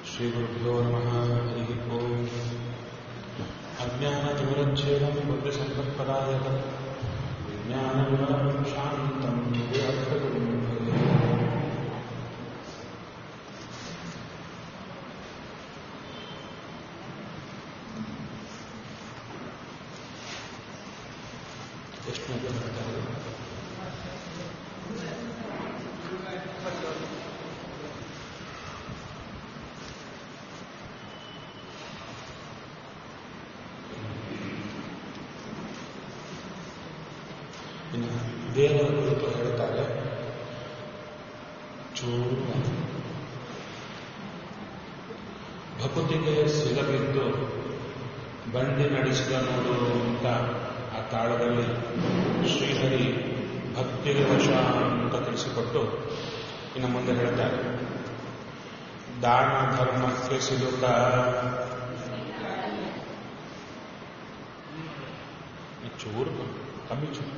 श्रीगुरुभ्यो नमः हरिः ओम् अज्ञानतिमिरच्छेदं बुद्धिसम्पत्पदायकं विज्ञानविमलं शान्तं विअर्थगुरुं भजे ಎಷ್ಟು ಹೇಳ್ತಾರೆ ಇನ್ನು ದೇವರ ಕುರಿತು ಹೇಳ್ತಾರೆ ಚೂರು ಭಕುತಿಗೆ ಸಿಗಬಿದ್ದು ಬಂಡಿ ನಡೆಸಿದ ನೋಡು ಅಂತ ಆ ತಾಳದಲ್ಲಿ ಶ್ರೀಹರಿ ಭಕ್ತಿಗೆ ವಶ ಅಂತ ತಿಳಿಸಿಕೊಟ್ಟು ಇನ್ನು ಮುಂದೆ ಹೇಳ್ತಾರೆ ದಾನ ಧರ್ಮಕ್ಕೆ ಸಿಲುಕ ಚೂರು ಕಮ್ಮಿ ಚೂರು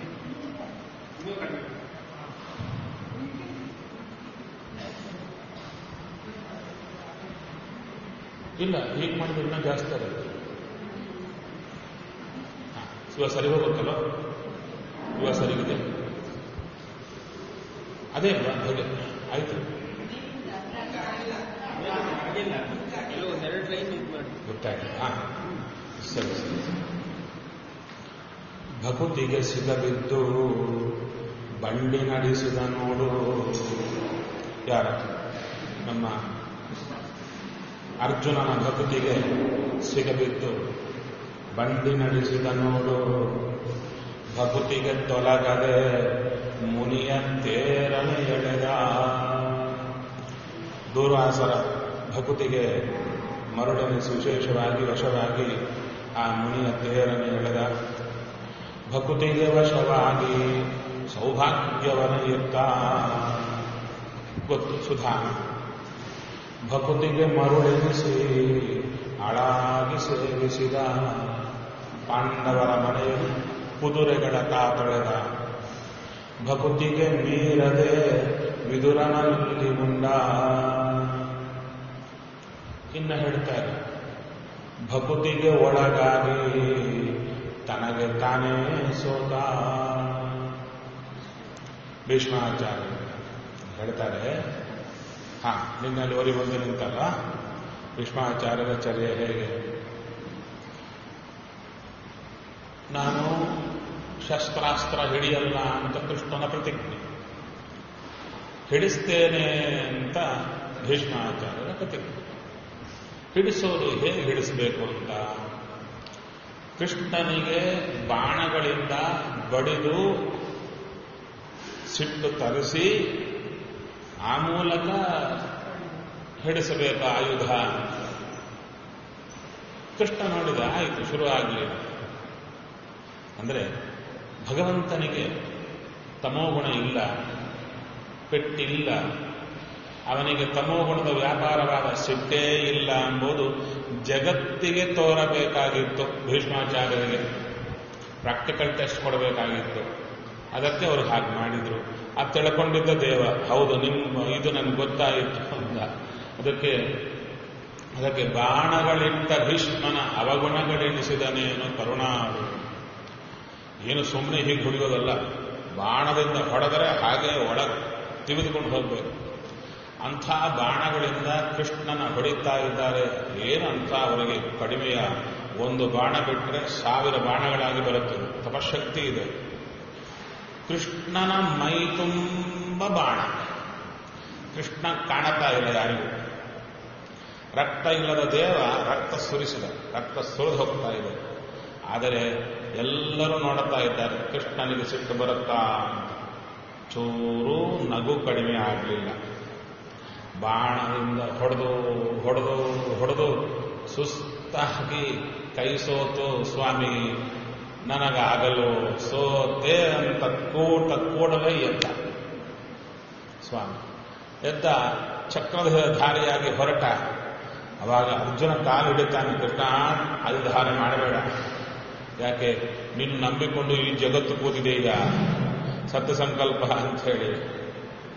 ಇಲ್ಲ ಹೀಗೆ ಮಾಡಿದ್ರೆ ಇನ್ನೂ ಜಾಸ್ತಿ ಆಗುತ್ತೆ ಹಾಂ ಇವಾಗ ಸರಿ ಹೋಗುತ್ತಲ್ಲ ಇವಾಗ ಸರಿಗಿದೆ ಅದೇ ಅಲ್ವಾ ಹಾಗೆ ಆಯ್ತು ಕೆಲವೊಂದೆರಡು ಲೈನ್ ಇದು ಮಾಡಿ ಗೊತ್ತಾಯ್ತು ಹಾಂ ಸರಿ ಸರಿ ಭಕುತಿಗೆ ಸಿಗಬಿದ್ದು ಬಂಡಿ ನಡೆಸಿದ ನೋಡು ಯಾರ ನಮ್ಮ ಅರ್ಜುನನ ಭಕ್ತಿಗೆ ಸಿಗಬಿದ್ದು ಬಂಡಿ ನಡೆಸಿದ ನೋಡು ಭಕುತಿಗೆ ತೊಲಗದೆ ಮುನಿಯ ತೇರನೆ ಎಳೆದ ದೂರ್ವಾಸರ ಭಕುತಿಗೆ ಮರುಳನಿಸಿ ವಿಶೇಷವಾಗಿ ವಶವಾಗಿ ಆ ಮುನಿಯ ತೇರನೆ ಎಳೆದ ಭಕುತಿಗೆ ವಶವಾಗಿ ಸೌಭಾಗ್ಯವನ ಎತ್ತ ಗೊತ್ತು ಸುಧಾ ಭಕುತಿಗೆ ಮರುಳೆನಿಸಿ ಹಾಳಾಗಿ ಸೇವಿಸಿದ ಪಾಂಡವರ ಮನೆಯಲ್ಲಿ ಕುದುರೆಗಳ ಕಾತೊಳೆದ ಭಕುತಿಗೆ ಮೀರದೆ ವಿದುರನಲ್ಲಿ ಮುಂಡ ಇನ್ನ ಹೇಳ್ತಾರೆ ಭಕುತಿಗೆ ಒಳಗಾಗಿ ತನಗೆ ತಾನೇ ಸೋತ ಭೀಷ್ಮಾಚಾರ್ಯ ಹೇಳ್ತಾರೆ ಹಾ ನಿನ್ನಲ್ಲಿ ಓರಿ ಬಂದು ನಿಂತಲ್ಲ ಭೀಷ್ಮಾಚಾರ್ಯರ ಚರ್ಯ ಹೇಗೆ ನಾನು ಶಸ್ತ್ರಾಸ್ತ್ರ ಹಿಡಿಯಲ್ಲ ಅಂತ ಕೃಷ್ಣನ ಪ್ರತಿಜ್ಞೆ ಹಿಡಿಸ್ತೇನೆ ಅಂತ ಭೀಷ್ಮಾಚಾರ್ಯರ ಪ್ರತಿಜ್ಞೆ ಹಿಡಿಸೋದು ಹೇಗೆ ಹಿಡಿಸಬೇಕು ಅಂತ ಕೃಷ್ಣನಿಗೆ ಬಾಣಗಳಿಂದ ಬಡಿದು ಸಿಟ್ಟು ತರಿಸಿ ಆ ಮೂಲಕ ಹಿಡಿಸಬೇಕು ಆಯುಧ ಕೃಷ್ಣ ನೋಡಿದ ಆಯಿತು ಶುರು ಆಗಲಿ ಅಂದರೆ ಭಗವಂತನಿಗೆ ತಮೋಗುಣ ಇಲ್ಲ ಪೆಟ್ಟಿಲ್ಲ ಅವನಿಗೆ ತಮೋಗುಣದ ವ್ಯಾಪಾರವಾದ ಸಿಟ್ಟೇ ಇಲ್ಲ ಎಂಬುದು ಜಗತ್ತಿಗೆ ತೋರಬೇಕಾಗಿತ್ತು ಭೀಷ್ಮಾಚಾರ್ಯರಿಗೆ ಪ್ರಾಕ್ಟಿಕಲ್ ಟೆಸ್ಟ್ ಕೊಡಬೇಕಾಗಿತ್ತು ಅದಕ್ಕೆ ಅವರು ಹಾಗೆ ಮಾಡಿದ್ರು ಅದು ತಿಳ್ಕೊಂಡಿದ್ದ ದೇವ ಹೌದು ನಿಮ್ಮ ಇದು ನನಗೆ ಗೊತ್ತಾಯಿತು ಅಂತ ಅದಕ್ಕೆ ಅದಕ್ಕೆ ಬಾಣಗಳಿಟ್ಟ ಭೀಷ್ಮನ ಅವಗುಣಗಳೆನಿಸಿದನೇನು ಕರುಣಾಳು ಏನು ಸುಮ್ಮನೆ ಹೀಗೆ ಹೊಡೆಯೋದಲ್ಲ ಬಾಣದಿಂದ ಹೊಡೆದರೆ ಹಾಗೆ ಒಳಗೆ ತಿವಿದುಕೊಂಡು ಹೋಗಬೇಕು ಅಂಥ ಬಾಣಗಳಿಂದ ಕೃಷ್ಣನ ಹೊಡಿತಾ ಇದ್ದಾರೆ ಏನಂತ ಅವರಿಗೆ ಕಡಿಮೆಯ ಒಂದು ಬಾಣ ಬಿಟ್ಟರೆ ಸಾವಿರ ಬಾಣಗಳಾಗಿ ಬರುತ್ತದೆ ತಪಶಕ್ತಿ ಇದೆ ಕೃಷ್ಣನ ಮೈ ತುಂಬ ಬಾಣ ಕೃಷ್ಣ ಕಾಣತಾ ಇಲ್ಲ ಯಾರಿಗೂ ರಕ್ತ ಇಲ್ಲದ ದೇವ ರಕ್ತ ಸುರಿಸಿದ ರಕ್ತ ಸುರಿದು ಹೋಗ್ತಾ ಇದೆ ಆದರೆ ಎಲ್ಲರೂ ನೋಡುತ್ತಾ ಇದ್ದಾರೆ ಕೃಷ್ಣನಿಗೆ ಸಿಟ್ಟು ಬರುತ್ತಾ ಚೂರು ನಗು ಕಡಿಮೆ ಆಗಲಿಲ್ಲ ಬಾಣದಿಂದ ಹೊಡೆದು ಹೊಡೆದು ಹೊಡೆದು ಸುಸ್ತಾಗಿ ಕೈ ಸೋತು ಸ್ವಾಮಿ ನನಗಾಗಲು ಸೋತೆ ಅಂತ ಕೂಟ ಕೂಡಲೇ ಎದ್ದ ಸ್ವಾಮಿ ಎದ್ದ ಚಕ್ರದ ಧಾರಿಯಾಗಿ ಹೊರಟ ಅವಾಗ ಅರ್ಜುನ ಕಾಲು ಹಿಡಿತಾನೆ ಕೃಷ್ಣ ಅದು ಧಾರೆ ಮಾಡಬೇಡ ಯಾಕೆ ನಿನ್ನ ನಂಬಿಕೊಂಡು ಈ ಜಗತ್ತು ಕೂತಿದೆ ಈಗ ಸತ್ಯ ಸಂಕಲ್ಪ ಅಂತ ಹೇಳಿ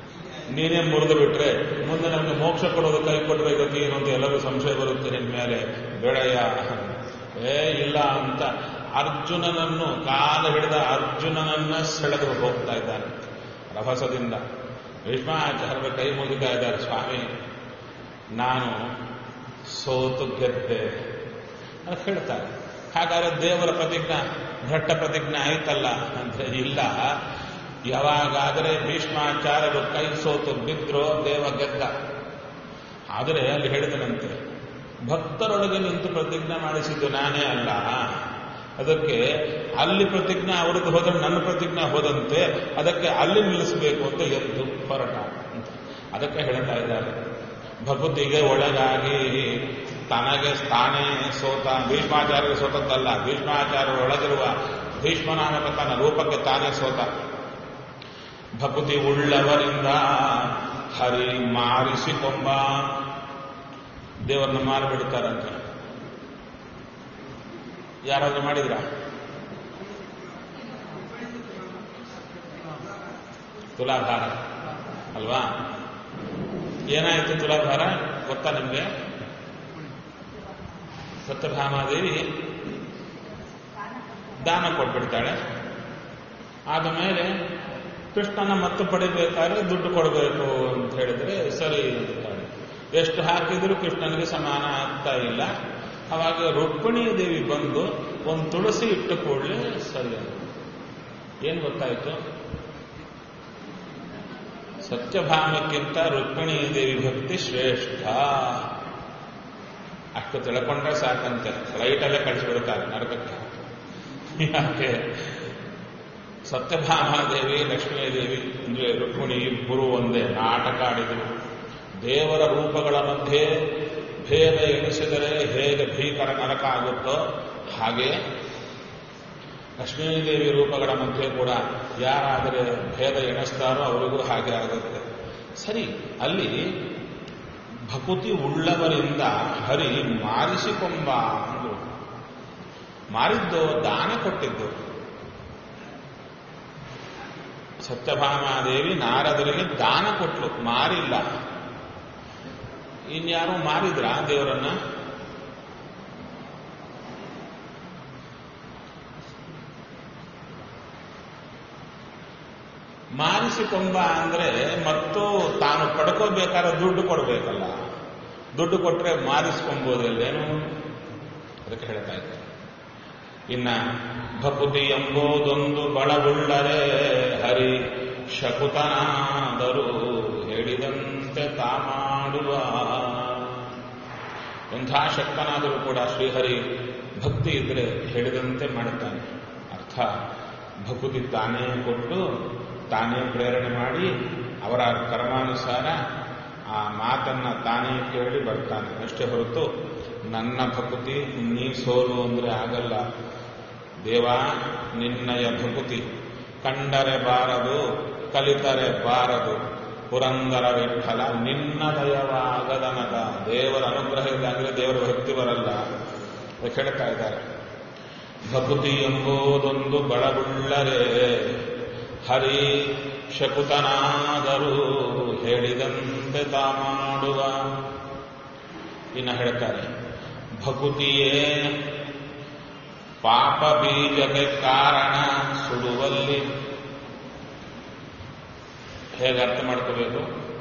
ನೀನೇ ಮುರಿದು ಬಿಟ್ರೆ ಮುಂದೆ ನಮಗೆ ಮೋಕ್ಷ ಕೊಡೋದು ಕೈ ಕೊಟ್ಟರೆ ಗತಿ ಏನು ಅಂತ ಎಲ್ಲರೂ ಸಂಶಯ ಬರುತ್ತೆ ನಿನ್ನ ಮೇಲೆ ಬೇಡಯ್ಯ ಏ ಇಲ್ಲ ಅಂತ ಅರ್ಜುನನನ್ನು ಕಾಲ ಹಿಡಿದ ಅರ್ಜುನನನ್ನ ಸೆಳೆದು ಹೋಗ್ತಾ ಇದ್ದಾನೆ ರಭಸದಿಂದ ಭೀಷ್ಮಾಚಾರ್ಯರ ಕೈ ಮುಗಿತಾ ಇದ್ದಾರೆ ಸ್ವಾಮಿ ನಾನು ಸೋತು ಗೆದ್ದೆ ಅಂತ ಹೇಳ್ತಾರೆ ಹಾಗಾದ್ರೆ ದೇವರ ಪ್ರತಿಜ್ಞಾ ಭ್ರಷ್ಟ ಪ್ರತಿಜ್ಞೆ ಆಯ್ತಲ್ಲ ಅಂದ್ರೆ ಇಲ್ಲ ಯಾವಾಗಾದರೆ ಭೀಷ್ಮಾಚಾರ್ಯರು ಕೈ ಸೋತು ಬಿದ್ರೋ ದೇವ ಗೆದ್ದ ಆದರೆ ಅಲ್ಲಿ ಹೇಳಿದನಂತೆ ಭಕ್ತರೊಳಗೆ ನಿಂತು ಪ್ರತಿಜ್ಞೆ ಮಾಡಿಸಿದ್ದು ನಾನೇ ಅಲ್ಲ ಅದಕ್ಕೆ ಅಲ್ಲಿ ಪ್ರತಿಜ್ಞೆ ಅವರದ್ದು ಹೋದ್ರೆ ನನ್ನ ಪ್ರತಿಜ್ಞೆ ಹೋದಂತೆ ಅದಕ್ಕೆ ಅಲ್ಲಿ ನಿಲ್ಲಿಸಬೇಕು ಅಂತ ಎದ್ದು ಹೊರಟ ಅಂತ ಅದಕ್ಕೆ ಹೇಳ್ತಾ ಇದ್ದಾರೆ ಭಕುತಿಗೆ ಒಳಗಾಗಿ ತನಗೆ ತಾನೇ ಸೋತ ಭೀಷ್ಮಾಚಾರ್ಯ ಸೋತದ್ದಲ್ಲ ಭೀಷ್ಮಾಚಾರ್ಯರ ಒಳಗಿರುವ ಭೀಷ್ಮನಾಮಕ ತನ್ನ ರೂಪಕ್ಕೆ ತಾನೇ ಸೋತ ಭಕುತಿ ಉಳ್ಳವರಿಂದ ಹರಿ ಮಾರಿಸಿಕೊಂಬ ದೇವರನ್ನು ಮಾರಿಬಿಡ್ತಾರಂತೆ ಯಾರಾದ್ರೂ ಮಾಡಿದ್ರ ತುಲಾಭಾರ ಅಲ್ವಾ ಏನಾಯ್ತು ತುಲಾಭಾರ ಗೊತ್ತಾ ನಿಮ್ಗೆ ಸತ್ಯಭಾಮಾದೇವಿ ದಾನ ಕೊಟ್ಬಿಡ್ತಾಳೆ ಆದ ಮೇಲೆ ಕೃಷ್ಣನ ಮತ್ತು ಪಡಿಬೇಕಾದ್ರೆ ದುಡ್ಡು ಕೊಡಬೇಕು ಅಂತ ಹೇಳಿದ್ರೆ ಸರಿ ಅಂತಾಳೆ ಎಷ್ಟು ಹಾಕಿದ್ರು ಕೃಷ್ಣನಿಗೆ ಸಮಾನ ಆಗ್ತಾ ಇಲ್ಲ ಅವಾಗ ರುಕ್ಮಿಣಿ ದೇವಿ ಬಂದು ಒಂದು ತುಳಸಿ ಇಟ್ಟು ಕೂಡಲೇ ಸರಿ ಅಂತ ಏನ್ ಗೊತ್ತಾಯ್ತು ಸತ್ಯಭಾಮಕ್ಕಿಂತ ರುಕ್ಮಿಣಿ ದೇವಿ ಭಕ್ತಿ ಶ್ರೇಷ್ಠ ಅಷ್ಟು ತಿಳ್ಕೊಂಡ್ರೆ ಸಾಕಂತೆ ಲೈಟಲ್ಲೇ ಕಳಿಸಿಬಿಡ್ತಾರೆ ನರಕಕ್ಕೆ ಯಾಕೆ ಸತ್ಯಭಾಮಾದೇವಿ ಲಕ್ಷ್ಮೀದೇವಿ ಅಂದ್ರೆ ರುಕ್ಮಿಣಿ ಇಬ್ಬರು ಒಂದೇ ನಾಟಕ ಆಡಿದರು ದೇವರ ರೂಪಗಳ ಮಧ್ಯೆ ಭೇದ ಎಣಿಸಿದರೆ ಹೇಗೆ ಭೀಕರ ನರಕ ಆಗುತ್ತೋ ಹಾಗೆ ಲಕ್ಷ್ಮೀದೇವಿ ರೂಪಗಳ ಮಧ್ಯೆ ಕೂಡ ಯಾರಾದರೆ ಭೇದ ಎಣಿಸ್ತಾರೋ ಅವರಿಗೂ ಹಾಗೆ ಆಗುತ್ತೆ ಸರಿ ಅಲ್ಲಿ ಭಕುತಿ ಉಳ್ಳವರಿಂದ ಹರಿ ಮಾರಿಸಿಕೊಂಬ ಅಂದ್ರು ಮಾರಿದ್ದು ದಾನ ಕೊಟ್ಟಿದ್ದು ಸತ್ಯಭಾಮಾದೇವಿ ನಾರದರಿಗೆ ದಾನ ಕೊಟ್ಲು ಮಾರಿಲ್ಲ ಇನ್ಯಾರು ಮಾರಿದ್ರ ದೇವರನ್ನ ಮಾರಿಸಿಕೊಂಬ ಅಂದ್ರೆ ಮತ್ತು ತಾನು ಪಡ್ಕೋಬೇಕಾದ್ರೆ ದುಡ್ಡು ಕೊಡಬೇಕಲ್ಲ ದುಡ್ಡು ಕೊಟ್ರೆ ಮಾರಿಸ್ಕೊಂಬೋದಿಲ್ಲೇನು ಅದಕ್ಕೆ ಹೇಳ್ತಾ ಇದ್ದಾರೆ ಇನ್ನ ಭಕುತಿ ಎಂಬುದೊಂದು ಬಳವುಳ್ಳರೆ ಹರಿ ಶಕುತನಾದರೂ ಹೇಳಿದಂತೆ ತಾ ಮಾಡುವ ಎಂಥ ಶಕ್ತನಾದರೂ ಕೂಡ ಶ್ರೀಹರಿ ಭಕ್ತಿ ಇದ್ರೆ ಹೇಳಿದಂತೆ ಮಾಡುತ್ತಾನೆ ಅರ್ಥ ಭಕುತಿ ತಾನೇ ಕೊಟ್ಟು ತಾನೇ ಪ್ರೇರಣೆ ಮಾಡಿ ಅವರ ಕರ್ಮಾನುಸಾರ ಆ ಮಾತನ್ನ ತಾನೇ ಕೇಳಿ ಬರ್ತಾನೆ ಅಷ್ಟೇ ಹೊರತು ನನ್ನ ಭಕುತಿ ನೀ ಸೋಲು ಅಂದ್ರೆ ಆಗಲ್ಲ ದೇವ ನಿನ್ನಯ ಭಕುತಿ ಕಂಡರೆ ಬಾರದು ಕಲಿತರೆ ಬಾರದು ಪುರಂದರ ವಿಠಲ ನಿನ್ನ ದಯವಾಗದನದ ದೇವರ ಅನುಗ್ರಹ ಇಲ್ಲಾಂದ್ರೆ ದೇವರ ಭಕ್ತಿ ಬರಲ್ಲ ಅದಕ್ಕೆ ಹೇಳ್ತಾ ಇದ್ದಾರೆ ಭಕುತಿ ಎಂಬುದೊಂದು ಬಳಗುಳ್ಳರೆ ಹರಿ ಶಕುತನಾದರೂ ಹೇಳಿದಂತೆ ತಾ ಮಾಡುವ ಇನ್ನು ಹೇಳ್ತಾರೆ ಭಕುತಿಯೇ ಪಾಪ ಬೀಜಕ್ಕೆ ಕಾರಣ ಸುಡುವಲ್ಲಿ ಹೇಗೆ ಅರ್ಥ ಮಾಡ್ಕೋಬೇಕು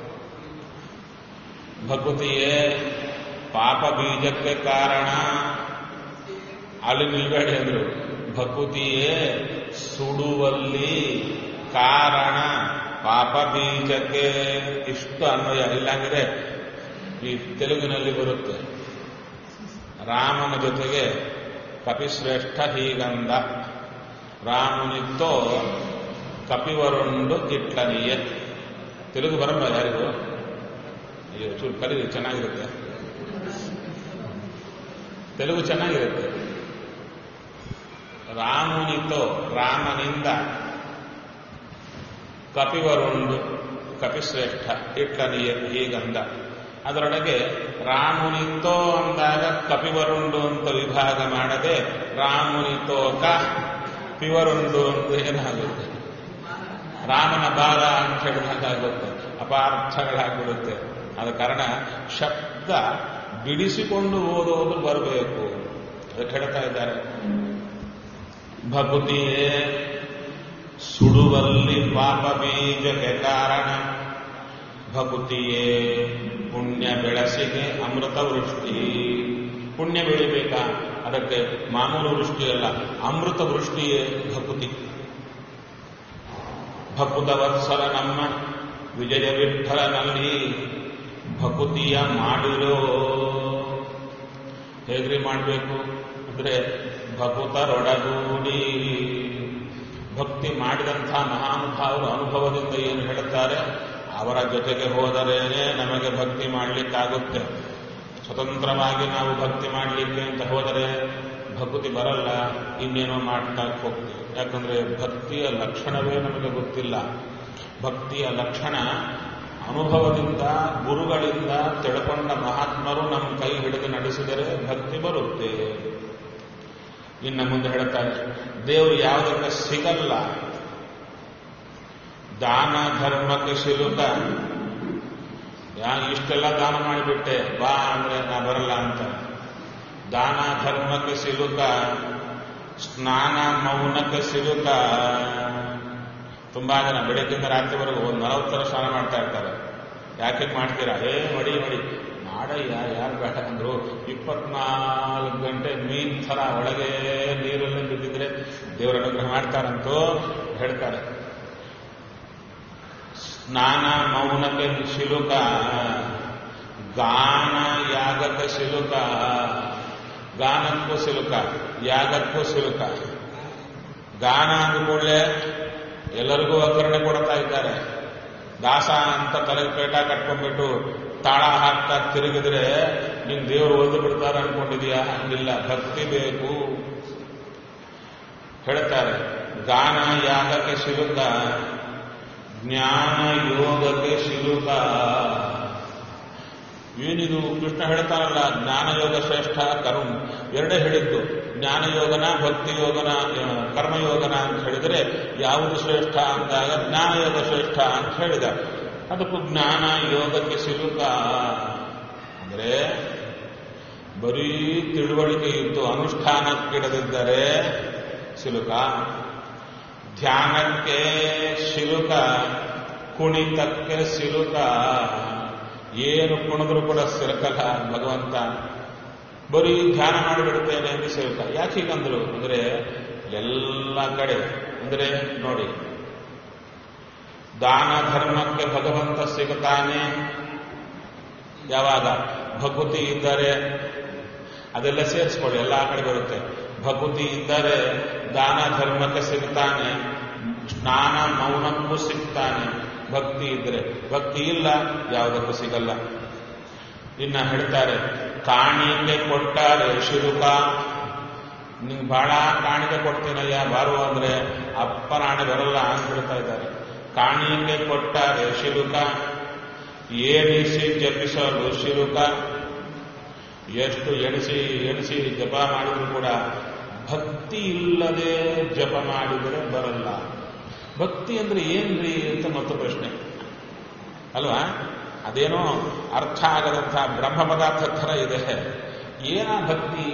ಭಕುತಿಯೇ ಪಾಪ ಬೀಜಕ್ಕೆ ಕಾರಣ ಅಲ್ಲಿ ನಿಲ್ಬೇಡಿ ಅಂದ್ರು ಭಕುತಿಯೇ ಸುಡುವಲ್ಲಿ ಕಾರಣ ಪಾಪ ಬೀಜಕ್ಕೆ ಇಷ್ಟು ಅನ್ವಯ ಇಲ್ಲಾಂದ್ರೆ ಈ ತೆಲುಗಿನಲ್ಲಿ ಬರುತ್ತೆ ರಾಮನ ಜೊತೆಗೆ ಕಪಿಶ್ರೇಷ್ಠ ಹೀಗಂದ ರಾಮನಿತ್ತೋ ಕಪಿವರುಂಡು ಇಟ್ಲನಿಯ ತೆಲುಗು ಬರಲ್ಲ ಯಾರಿಗೂ ಅಯ್ಯೋ ಚೂರು ಕಲಿ ಚೆನ್ನಾಗಿರುತ್ತೆ ತೆಲುಗು ಚೆನ್ನಾಗಿರುತ್ತೆ ರಾಮನಿತ್ತೋ ರಾಮನಿಂದ ಕಪಿವರುಂಡು ಕಪಿಶ್ರೇಷ್ಠ ಇಟ್ಲನಿಯ ಹೀಗಂದ ಅದರೊಳಗೆ ರಾಮುನಿತೋ ಅಂದಾಗ ಕಪಿವರುಂಡು ಅಂತ ವಿಭಾಗ ಮಾಡದೆ ರಾಮುನಿತೋಕ ಪಿವರುಂಡು ಅಂತ ಏನಾಗುತ್ತೆ ರಾಮನ ಬಾಲ ಅಂತ ಹೇಳಿದಾಗ ಆಗುತ್ತೆ ಅಪಾರ್ಥಗಳಾಗ್ಬಿಡುತ್ತೆ ಆದ ಕಾರಣ ಶಬ್ದ ಬಿಡಿಸಿಕೊಂಡು ಓದೋದು ಬರಬೇಕು ಅದಕ್ಕೆ ಹೇಳ್ತಾ ಇದ್ದಾರೆ ಭಕುತಿಯೇ ಸುಡುವಲ್ಲಿ ಪಾಪ ಬೀಜಕ್ಕೆ ಕಾರಣ ಭಕುತಿಯೇ ಪುಣ್ಯ ಬೆಳಸಿಗೆ ಅಮೃತ ವೃಷ್ಟಿ ಪುಣ್ಯ ಬೆಳಿಬೇಕಾ ಅದಕ್ಕೆ ಮಾಮೂಲು ವೃಷ್ಟಿಯಲ್ಲ ಅಮೃತ ವೃಷ್ಟಿಯೇ ಭಕುತಿ ಭಕುತ ವತ್ಸಲ ನಮ್ಮ ವಿಜಯ ವಿಠಲನಲ್ಲಿ ಭಕುತಿಯ ಮಾಡಿರೋ ಹೇಗ್ರಿ ಮಾಡಬೇಕು ಅಂದ್ರೆ ಭಕುತರೊಡಗೂಡಿ ಭಕ್ತಿ ಮಾಡಿದಂಥ ಮಹಾನುಭಾವರು ಅನುಭವದಿಂದ ಏನು ಹೇಳುತ್ತಾರೆ ಅವರ ಜೊತೆಗೆ ಹೋದರೇನೆ ನಮಗೆ ಭಕ್ತಿ ಮಾಡಲಿಕ್ಕಾಗುತ್ತೆ ಸ್ವತಂತ್ರವಾಗಿ ನಾವು ಭಕ್ತಿ ಮಾಡಲಿಕ್ಕೆ ಅಂತ ಹೋದರೆ ಭಕ್ತಿ ಬರಲ್ಲ ಇನ್ನೇನೋ ಮಾಡ್ತಾ ಹೋಗ್ತೀವಿ ಯಾಕಂದ್ರೆ ಭಕ್ತಿಯ ಲಕ್ಷಣವೇ ನಮಗೆ ಗೊತ್ತಿಲ್ಲ ಭಕ್ತಿಯ ಲಕ್ಷಣ ಅನುಭವದಿಂದ ಗುರುಗಳಿಂದ ತಿಳ್ಕೊಂಡ ಮಹಾತ್ಮರು ನಮ್ಮ ಕೈ ಹಿಡಿದು ನಡೆಸಿದರೆ ಭಕ್ತಿ ಬರುತ್ತೆ ಇನ್ನು ಮುಂದೆ ಹೇಳ್ತಾರೆ ದೇವರು ಯಾವುದಕ್ಕೆ ಸಿಗಲ್ಲ ದಾನ ಧರ್ಮಕ್ಕೆ ಸಿಲುಕ ಯಾ ಇಷ್ಟೆಲ್ಲ ದಾನ ಮಾಡಿಬಿಟ್ಟೆ ಬಾ ಅಂದ್ರೆ ನಾ ಬರಲ್ಲ ಅಂತ ದಾನ ಧರ್ಮಕ್ಕೆ ಸಿಲುಕ ಸ್ನಾನ ಮೌನಕ್ಕೆ ಸಿಲುಕ ತುಂಬಾ ಜನ ಬೆಳಗ್ಗಿಂದ ರಾತ್ರಿವರೆಗೂ ಒಂದು ನಲವತ್ತರ ಸ್ನಾನ ಮಾಡ್ತಾ ಇರ್ತಾರೆ ಯಾಕೆ ಮಾಡ್ತೀರಾ ಏ ಮಡಿ ಮಡಿ ಮಾಡಯ್ಯ ಯಾರು ಬೇಡ ಅಂದ್ರು ಇಪ್ಪತ್ನಾಲ್ಕು ಗಂಟೆ ಮೀನ್ ಥರ ಒಳಗೆ ನೀರಲ್ಲಿ ಬಿದ್ದಿದ್ರೆ ದೇವರ ಅನುಗ್ರಹ ಮಾಡ್ತಾರಂತೂ ಹೇಳ್ತಾರೆ ಸ್ನಾನ ಮೌನಕ್ಕೆ ಶಿಲುಕ ಗಾನ ಯಾಗಕ್ಕೆ ಶಿಲುಕ ಗಾನಕ್ಕೂ ಸಿಲುಕ ಯಾಗಕ್ಕೂ ಸಿಲುಕ ಗಾನ ಅಂದ ಕೂಡಲೇ ಎಲ್ಲರಿಗೂ ಒಗ್ಗರಣೆ ಕೊಡ್ತಾ ಇದ್ದಾರೆ ದಾಸ ಅಂತ ತಲೆಗೆ ಪೇಟ ಕಟ್ಕೊಂಡ್ಬಿಟ್ಟು ತಾಳ ಹಾಕ್ತಾ ತಿರುಗಿದ್ರೆ ನಿನ್ ದೇವರು ಓದಿ ಬಿಡ್ತಾರೆ ಅನ್ಕೊಂಡಿದ್ಯಾ ಹಂಗಿಲ್ಲ ಭಕ್ತಿ ಬೇಕು ಹೇಳ್ತಾರೆ ಗಾನ ಯಾಗಕ್ಕೆ ಸಿಲುಕ ಜ್ಞಾನ ಯೋಗಕ್ಕೆ ಸಿಲುಕ ಏನಿದು ಕೃಷ್ಣ ಹೇಳ್ತಾರಲ್ಲ ಜ್ಞಾನಯೋಗ ಶ್ರೇಷ್ಠ ಕರುಣ್ ಎರಡೇ ಹೇಳಿದ್ದು ಜ್ಞಾನಯೋಗನ ಭಕ್ತಿ ಯೋಗನ ಕರ್ಮಯೋಗನ ಅಂತ ಹೇಳಿದರೆ ಯಾವುದು ಶ್ರೇಷ್ಠ ಅಂದಾಗ ಜ್ಞಾನಯೋಗ ಶ್ರೇಷ್ಠ ಅಂತ ಹೇಳಿದ ಅದಕ್ಕೂ ಜ್ಞಾನ ಯೋಗಕ್ಕೆ ಸಿಲುಕ ಅಂದ್ರೆ ಬರೀ ತಿಳುವಳಿಕೆ ಇದ್ದು ಅನುಷ್ಠಾನಕ್ಕಿಡದಿದ್ದರೆ ಸಿಲುಕ ಧ್ಯಾನಕ್ಕೆ ಸಿಲುಕ ಕುಣಿತಕ್ಕೆ ಸಿಲುಕ ಏನು ಕುಣಿದ್ರು ಕೂಡ ಸಿಲಕಲ್ಲ ಭಗವಂತ ಬರೀ ಧ್ಯಾನ ಮಾಡಿಬಿಡುತ್ತೇನೆ ಎಂದು ಸಿಲುಕ ಯಾಕೆ ಹೀಗಂದ್ರು ಅಂದ್ರೆ ಎಲ್ಲ ಕಡೆ ಅಂದ್ರೆ ನೋಡಿ ದಾನ ಧರ್ಮಕ್ಕೆ ಭಗವಂತ ಸಿಗುತ್ತಾನೆ ಯಾವಾಗ ಭಕುತಿ ಇದ್ದರೆ ಅದೆಲ್ಲ ಸೇರಿಸ್ಕೊಳ್ಳಿ ಎಲ್ಲ ಕಡೆ ಬರುತ್ತೆ ಭಕುತಿ ಇದ್ದರೆ ದಾನ ಧರ್ಮಕ್ಕೆ ಸಿಗ್ತಾನೆ ಸ್ನಾನ ಮೌನಕ್ಕೂ ಸಿಗ್ತಾನೆ ಭಕ್ತಿ ಇದ್ರೆ ಭಕ್ತಿ ಇಲ್ಲ ಯಾವುದಕ್ಕೂ ಸಿಗಲ್ಲ ಇನ್ನ ಹೇಳ್ತಾರೆ ಕಾಣಿಕೆ ಕೊಟ್ಟಾರೆ ಶಿರುಕ ನಿಂಗೆ ಬಹಳ ಕಾಣಿಕೆ ಕೊಡ್ತೀನಯ್ಯ ಬಾರು ಅಂದ್ರೆ ಅಪ್ಪ ನಾಣೆ ಬರಲ್ಲ ಅಂತ ಹೇಳ್ತಾ ಇದ್ದಾರೆ ಕಾಣಿಕೆ ಕೊಟ್ಟಾರೆ ಶಿರುಕ ಏನಿಸಿ ಜಪಿಸಲು ಶಿರುಕ ಎಷ್ಟು ಎಣಿಸಿ ಎಣಿಸಿ ಜಪ ಮಾಡಿದ್ರು ಕೂಡ ಭಕ್ತಿ ಇಲ್ಲದೆ ಜಪ ಮಾಡಿದರೆ ಬರಲ್ಲ ಭಕ್ತಿ ಅಂದ್ರೆ ಏನ್ರಿ ಅಂತ ಮತ್ತು ಪ್ರಶ್ನೆ ಅಲ್ವಾ ಅದೇನೋ ಅರ್ಥ ಆಗದಂಥ ಬ್ರಹ್ಮ ಪದಾರ್ಥ ಥರ ಇದೆ ಏನ ಭಕ್ತಿ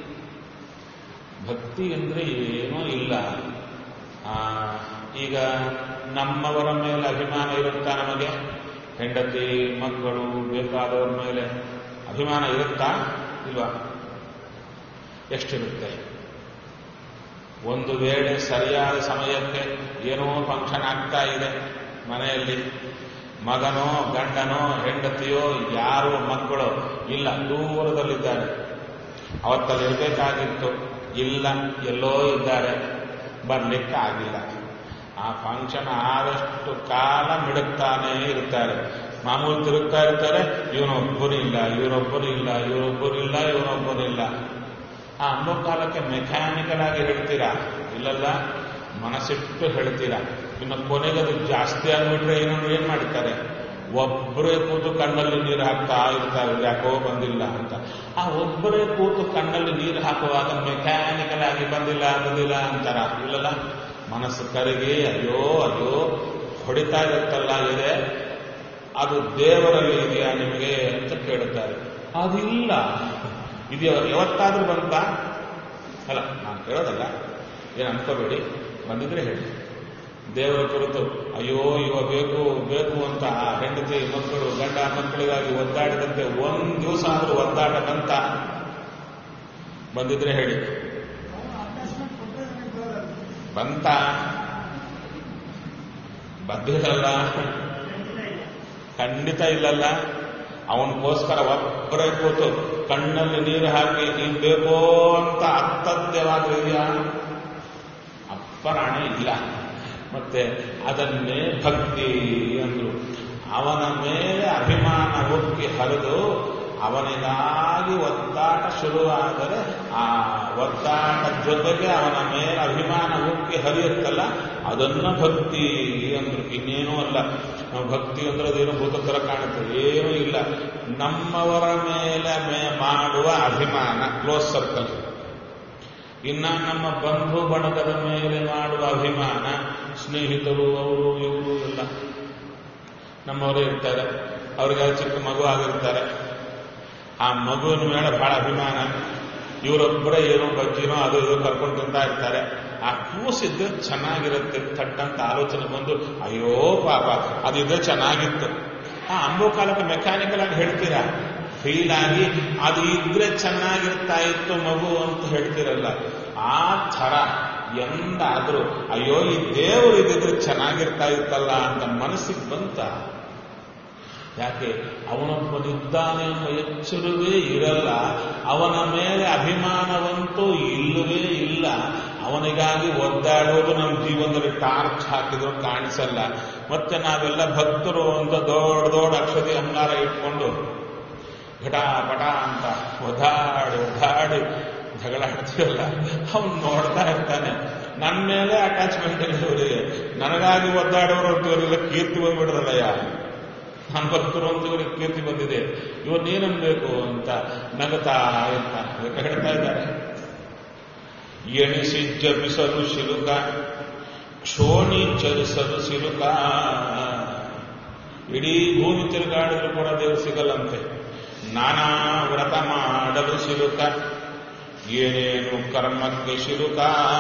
ಭಕ್ತಿ ಅಂದ್ರೆ ಏನೋ ಇಲ್ಲ ಆ, ಈಗ ನಮ್ಮವರ ಮೇಲೆ ಅಭಿಮಾನ ಇರುತ್ತಾ ನಮಗೆ ಹೆಂಡತಿ ಮಕ್ಕಳು ಬೇಕಾದವರ ಮೇಲೆ ಅಭಿಮಾನ ಇರುತ್ತಾ ಇಲ್ವಾ ಎಷ್ಟಿರುತ್ತೆ ಒಂದು ವೇಳೆ ಸರಿಯಾದ ಸಮಯಕ್ಕೆ ಏನೋ ಫಂಕ್ಷನ್ ಆಗ್ತಾ ಇದೆ ಮನೆಯಲ್ಲಿ ಮಗನೋ ಗಂಡನೋ ಹೆಂಡತಿಯೋ ಯಾರೋ ಮಕ್ಕಳು ಇಲ್ಲ ದೂರದಲ್ಲಿದ್ದಾರೆ ಅವತ್ತಲ್ಲಿ ಇರಬೇಕಾಗಿತ್ತು ಇಲ್ಲ ಎಲ್ಲೋ ಇದ್ದಾರೆ ಬರ್ಲಿಕ್ಕೆ ಆಗಿಲ್ಲ ಆ ಫಂಕ್ಷನ್ ಆದಷ್ಟು ಕಾಲ ಮಿಡುಕ್ತಾನೇ ಇರ್ತಾರೆ ಮಾಮೂಲು ತಿರುಗ್ತಾ ಇರ್ತಾರೆ ಇವನೊಬ್ಬರು ಇಲ್ಲ ಇವರೊಬ್ಬರು ಇಲ್ಲ ಇವರೊಬ್ಬರು ಇಲ್ಲ ಇವನೊಬ್ಬರು ಇಲ್ಲ ಆ ಅನ್ನೋ ಕಾಲಕ್ಕೆ ಮೆಕ್ಯಾನಿಕಲ್ ಆಗಿ ಹೇಳ್ತೀರಾ ಇಲ್ಲಲ್ಲ ಮನಸ್ಸಿಟ್ಟು ಹೇಳ್ತೀರಾ ಇನ್ನು ಕೊನೆಗೆ ಅದು ಜಾಸ್ತಿ ಆಗ್ಬಿಟ್ರೆ ಏನೋ ಏನ್ ಮಾಡ್ತಾರೆ ಒಬ್ಬರೇ ಕೂತು ಕಣ್ಣಲ್ಲಿ ನೀರು ಹಾಕ್ತಾ ಇರ್ತಾರೆ ಯಾಕೋ ಬಂದಿಲ್ಲ ಅಂತ ಆ ಒಬ್ಬರೇ ಕೂತು ಕಣ್ಣಲ್ಲಿ ನೀರು ಹಾಕುವಾಗ ಮೆಕ್ಯಾನಿಕಲ್ ಆಗಿ ಬಂದಿಲ್ಲ ಬಂದಿಲ್ಲ ಅಂತಾರ ಇಲ್ಲಲ್ಲ ಮನಸ್ಸು ಕರಗಿ ಅಯ್ಯೋ ಅಯ್ಯೋ ಹೊಡಿತಾ ಇರುತ್ತಲ್ಲ ಇದೆ ಅದು ದೇವರಲ್ಲಿ ಇದೆಯಾ ನಿಮಗೆ ಅಂತ ಕೇಳುತ್ತಾರೆ ಅದಿಲ್ಲ ಇದು ಯಾವತ್ತಾದ್ರೂ ಬಂತ ಅಲ್ಲ ನಾನು ಕೇಳೋದಲ್ಲ ಏನು ಅನ್ಕೋಬೇಡಿ ಬಂದಿದ್ರೆ ಹೇಳಿ ದೇವರ ಕುರಿತು ಅಯ್ಯೋ ಇವ ಬೇಕು ಬೇಕು ಅಂತ ಆ ಹೆಂಡತಿ ಮಕ್ಕಳು ಗಂಡ ಮಕ್ಕಳಿಗಾಗಿ ಒದ್ದಾಡಿದಂತೆ ಒಂದ್ ದಿವಸ ಆದ್ರೂ ಒದ್ದಾಡ ಬಂತ ಬಂದಿದ್ರೆ ಹೇಳಿ ಬಂತ ಬಂದಿರಲ್ಲ ಖಂಡಿತ ಇಲ್ಲಲ್ಲ ಅವನಿಗೋಸ್ಕರ ಒಬ್ಬರೇ ಕೂತು ಕಣ್ಣಲ್ಲಿ ನೀರು ಹಾಕಿ ನೀನ್ ಬೇಕೋ ಅಂತ ಅರ್ಥದ್ಯವಾದ್ರೂ ಇದೆಯಾ ಅಪ್ಪರಾಣೆ ಇಲ್ಲ ಮತ್ತೆ ಅದನ್ನೇ ಭಕ್ತಿ ಅಂದ್ರು ಅವನ ಮೇಲೆ ಅಭಿಮಾನ ಹುಕ್ಕಿ ಹರಿದು ಅವನಿಗಾಗಿ ಒತ್ತಾಟ ಶುರುವಾದರೆ ಆ ಒತ್ತಾಟ ಜೊತೆಗೆ ಅವನ ಮೇಲೆ ಅಭಿಮಾನ ಹುಕ್ಕಿ ಹರಿಯುತ್ತಲ್ಲ ಅದನ್ನ ಭಕ್ತಿ ಅಂದ್ರು ಇನ್ನೇನೂ ಅಲ್ಲ ನಾವು ಭಕ್ತಿ ಅಂದ್ರೆ ಅದೇನು ಭೂತ ಥರ ಕಾಣುತ್ತೆ ಏನೂ ಇಲ್ಲ ನಮ್ಮವರ ಮೇಲೆ ಮೇ ಮಾಡುವ ಅಭಿಮಾನ ಕ್ಲೋಸ್ ಸರ್ಕಲ್ ಇನ್ನ ನಮ್ಮ ಬಂಧು ಬಣಕದ ಮೇಲೆ ಮಾಡುವ ಅಭಿಮಾನ ಸ್ನೇಹಿತರು ಅವರು ಇವರು ಎಲ್ಲ ನಮ್ಮವರೇ ಇರ್ತಾರೆ ಅವ್ರಿಗೆ ಚಿಕ್ಕ ಮಗು ಆಗಿರ್ತಾರೆ ಆ ಮಗುವಿನ ಮೇಲೆ ಬಹಳ ಅಭಿಮಾನ ಇವರೊಬ್ಬರೇ ಏನೋ ಬಜ್ಜಿನೋ ಅದು ಇದು ಕರ್ಕೊಂಡು ತಿಂತಾ ಇರ್ತಾರೆ ಆ ಕೂಸಿದ್ರೆ ಚೆನ್ನಾಗಿರುತ್ತೆ ಥಟ್ಟಂತ ಆಲೋಚನೆ ಬಂದು ಅಯ್ಯೋ ಪಾಪ ಅದಿದ್ರೆ ಚೆನ್ನಾಗಿತ್ತು ಆ ಅಂಬೋ ಕಾಲಕ್ಕೆ ಮೆಕ್ಯಾನಿಕಲ್ ಆಗಿ ಹೇಳ್ತೀರಾ ಫೀಲ್ ಆಗಿ ಅದು ಇದ್ರೆ ಚೆನ್ನಾಗಿರ್ತಾ ಇತ್ತು ಮಗು ಅಂತ ಹೇಳ್ತಿರಲ್ಲ ಆ ಥರ ಎಂದಾದ್ರೂ ಅಯ್ಯೋ ಈ ದೇವರು ಇದ್ದಿದ್ರೆ ಚೆನ್ನಾಗಿರ್ತಾ ಇತ್ತಲ್ಲ ಅಂತ ಮನಸ್ಸಿಗೆ ಬಂತ ಯಾಕೆ ಅವನೊಬ್ಬನಿದ್ದಾನೆ ಎಂಬ ಎಚ್ಚರವೇ ಇರಲ್ಲ ಅವನ ಮೇಲೆ ಅಭಿಮಾನವಂತೂ ಇಲ್ಲವೇ ಇಲ್ಲ ಅವನಿಗಾಗಿ ಒದ್ದಾಡೋದು ನಮ್ಮ ಜೀವನದಲ್ಲಿ ಟಾರ್ಚ್ ಹಾಕಿದ್ರು ಕಾಣಿಸಲ್ಲ ಮತ್ತೆ ನಾವೆಲ್ಲ ಭಕ್ತರು ಅಂತ ದೊಡ್ಡ ದೊಡ್ಡ ಅಕ್ಷತೆ ಅಂಗಾರ ಇಟ್ಕೊಂಡು ಘಟ ಪಟ ಅಂತ ಒದಾಡಿ ಒದಾಡಿ ಜಗಳಾಡ್ತೀವಲ್ಲ ಅವನು ನೋಡ್ತಾ ಇರ್ತಾನೆ ನನ್ನ ಮೇಲೆ ಅಟ್ಯಾಚ್ಮೆಂಟ್ ಇವರಿಗೆ ನನಗಾಗಿ ಒದ್ದಾಡೋರು ಅಂತ ಇವರೆಲ್ಲ ಕೀರ್ತಿ ಬಂದ್ಬಿಡ್ರಲ್ಲಯ್ಯ ನನ್ನ ಭಕ್ತರು ಅಂತ ಇವರಿಗೆ ಕೀರ್ತಿ ಬಂದಿದೆ ಇವ್ರು ನೀನನ್ಬೇಕು ಅಂತ ನಗತಾ ಇರ್ತಾನೆ ಅದಕ್ಕೆ ಹೇಳ್ತಾ ಇದ್ದಾರೆ ಎಣಿಸಿ ಜಪಿಸಲು ಶಿಲುಕ ಕ್ಷೋಣಿ ಚಲಿಸಲು ಸಿಲುಕ ಇಡೀ ಭೂಮಿ ತಿರುಗಾಡಿದ್ರು ಕೂಡ ದೇವರು ಸಿಗಲ್ಲಂತೆ ನಾನಾ ವ್ರತ ಮಾಡಲು ಸಿಲುಕ ಏನೇನು ಕರ್ಮಕ್ಕೆ ಶಿಲುಕ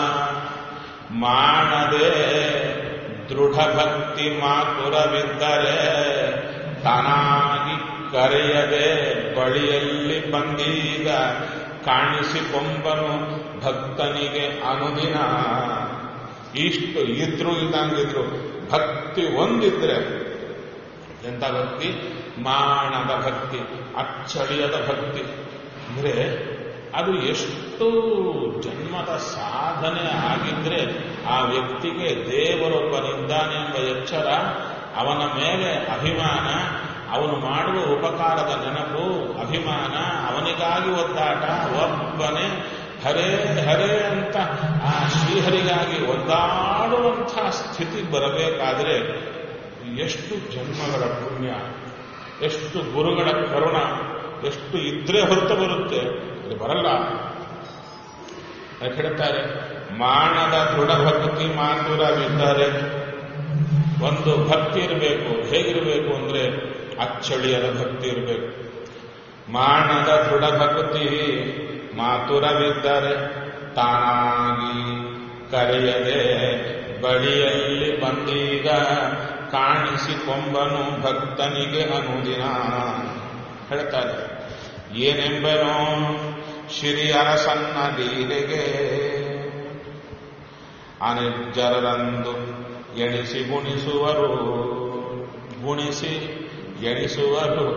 ಮಾಡದೆ ದೃಢ ಭಕ್ತಿ ಮಾತುರವಿದ್ದರೆ ತಾನಾಗಿ ಕರೆಯದೆ ಬಳಿಯಲ್ಲಿ ಬಂದೀಗ ಕಾಣಿಸಿಕೊಂಬನು ಭಕ್ತನಿಗೆ ಅನುದಿನ ಇಷ್ಟು ಇದ್ರು ಇದ್ದಂಗಿದ್ರು ಭಕ್ತಿ ಒಂದಿದ್ರೆ ಎಂತ ಭಕ್ತಿ ಮಾನದ ಭಕ್ತಿ ಅಚ್ಚಳಿಯದ ಭಕ್ತಿ ಅಂದ್ರೆ ಅದು ಎಷ್ಟು ಜನ್ಮದ ಸಾಧನೆ ಆಗಿದ್ರೆ ಆ ವ್ಯಕ್ತಿಗೆ ದೇವರೊಬ್ಬನಿದ್ದಾನೆ ಎಂಬ ಎಚ್ಚರ ಅವನ ಮೇಲೆ ಅಭಿಮಾನ ಅವನು ಮಾಡುವ ಉಪಕಾರದ ನೆನಪು ಅಭಿಮಾನ ಅವನಿಗಾಗಿ ಒದ್ದಾಟ ಒಬ್ಬನೇ ಹರೇ ಹರೇ ಅಂತ ಆ ಶ್ರೀಹರಿಗಾಗಿ ಒದ್ದಾಡುವಂಥ ಸ್ಥಿತಿ ಬರಬೇಕಾದ್ರೆ ಎಷ್ಟು ಜನ್ಮಗಳ ಪುಣ್ಯ ಎಷ್ಟು ಗುರುಗಳ ಕರುಣ ಎಷ್ಟು ಇದ್ರೆ ಹೊರತು ಬರುತ್ತೆ ಅದು ಬರಲ್ಲ ಅದಕ್ಕೆ ಹೇಳ್ತಾರೆ ಮಾನದ ದೃಢ ಭಕ್ತಿ ಮಾತುರವಿದ್ದರೆ ಒಂದು ಭಕ್ತಿ ಇರಬೇಕು ಹೇಗಿರಬೇಕು ಅಂದ್ರೆ ಅಚ್ಚಳಿಯದ ಭಕ್ತಿ ಇರಬೇಕು ಮಾನದ ದೃಢ ಭಕ್ತಿ ಮಾತುರವಿದ್ದರೆ ತಾನಾಗಿ ಕರೆಯದೆ ಬಳಿಯಲ್ಲಿ ಬಂದೀಗ ಕಾಣಿಸಿಕೊಂಬನು ಭಕ್ತನಿಗೆ ಅನುದಿನ ಹೇಳ್ತಾರೆ ಏನೆಂಬನೋ ಶ್ರೀ ಅರಸನ್ನ ಲೀಲೆಗೆ ಅನಿರ್ಜರರಂದು ಎಣಿಸಿ ಗುಣಿಸುವರು ಗುಣಿಸಿ ಎಣಿಸುವರು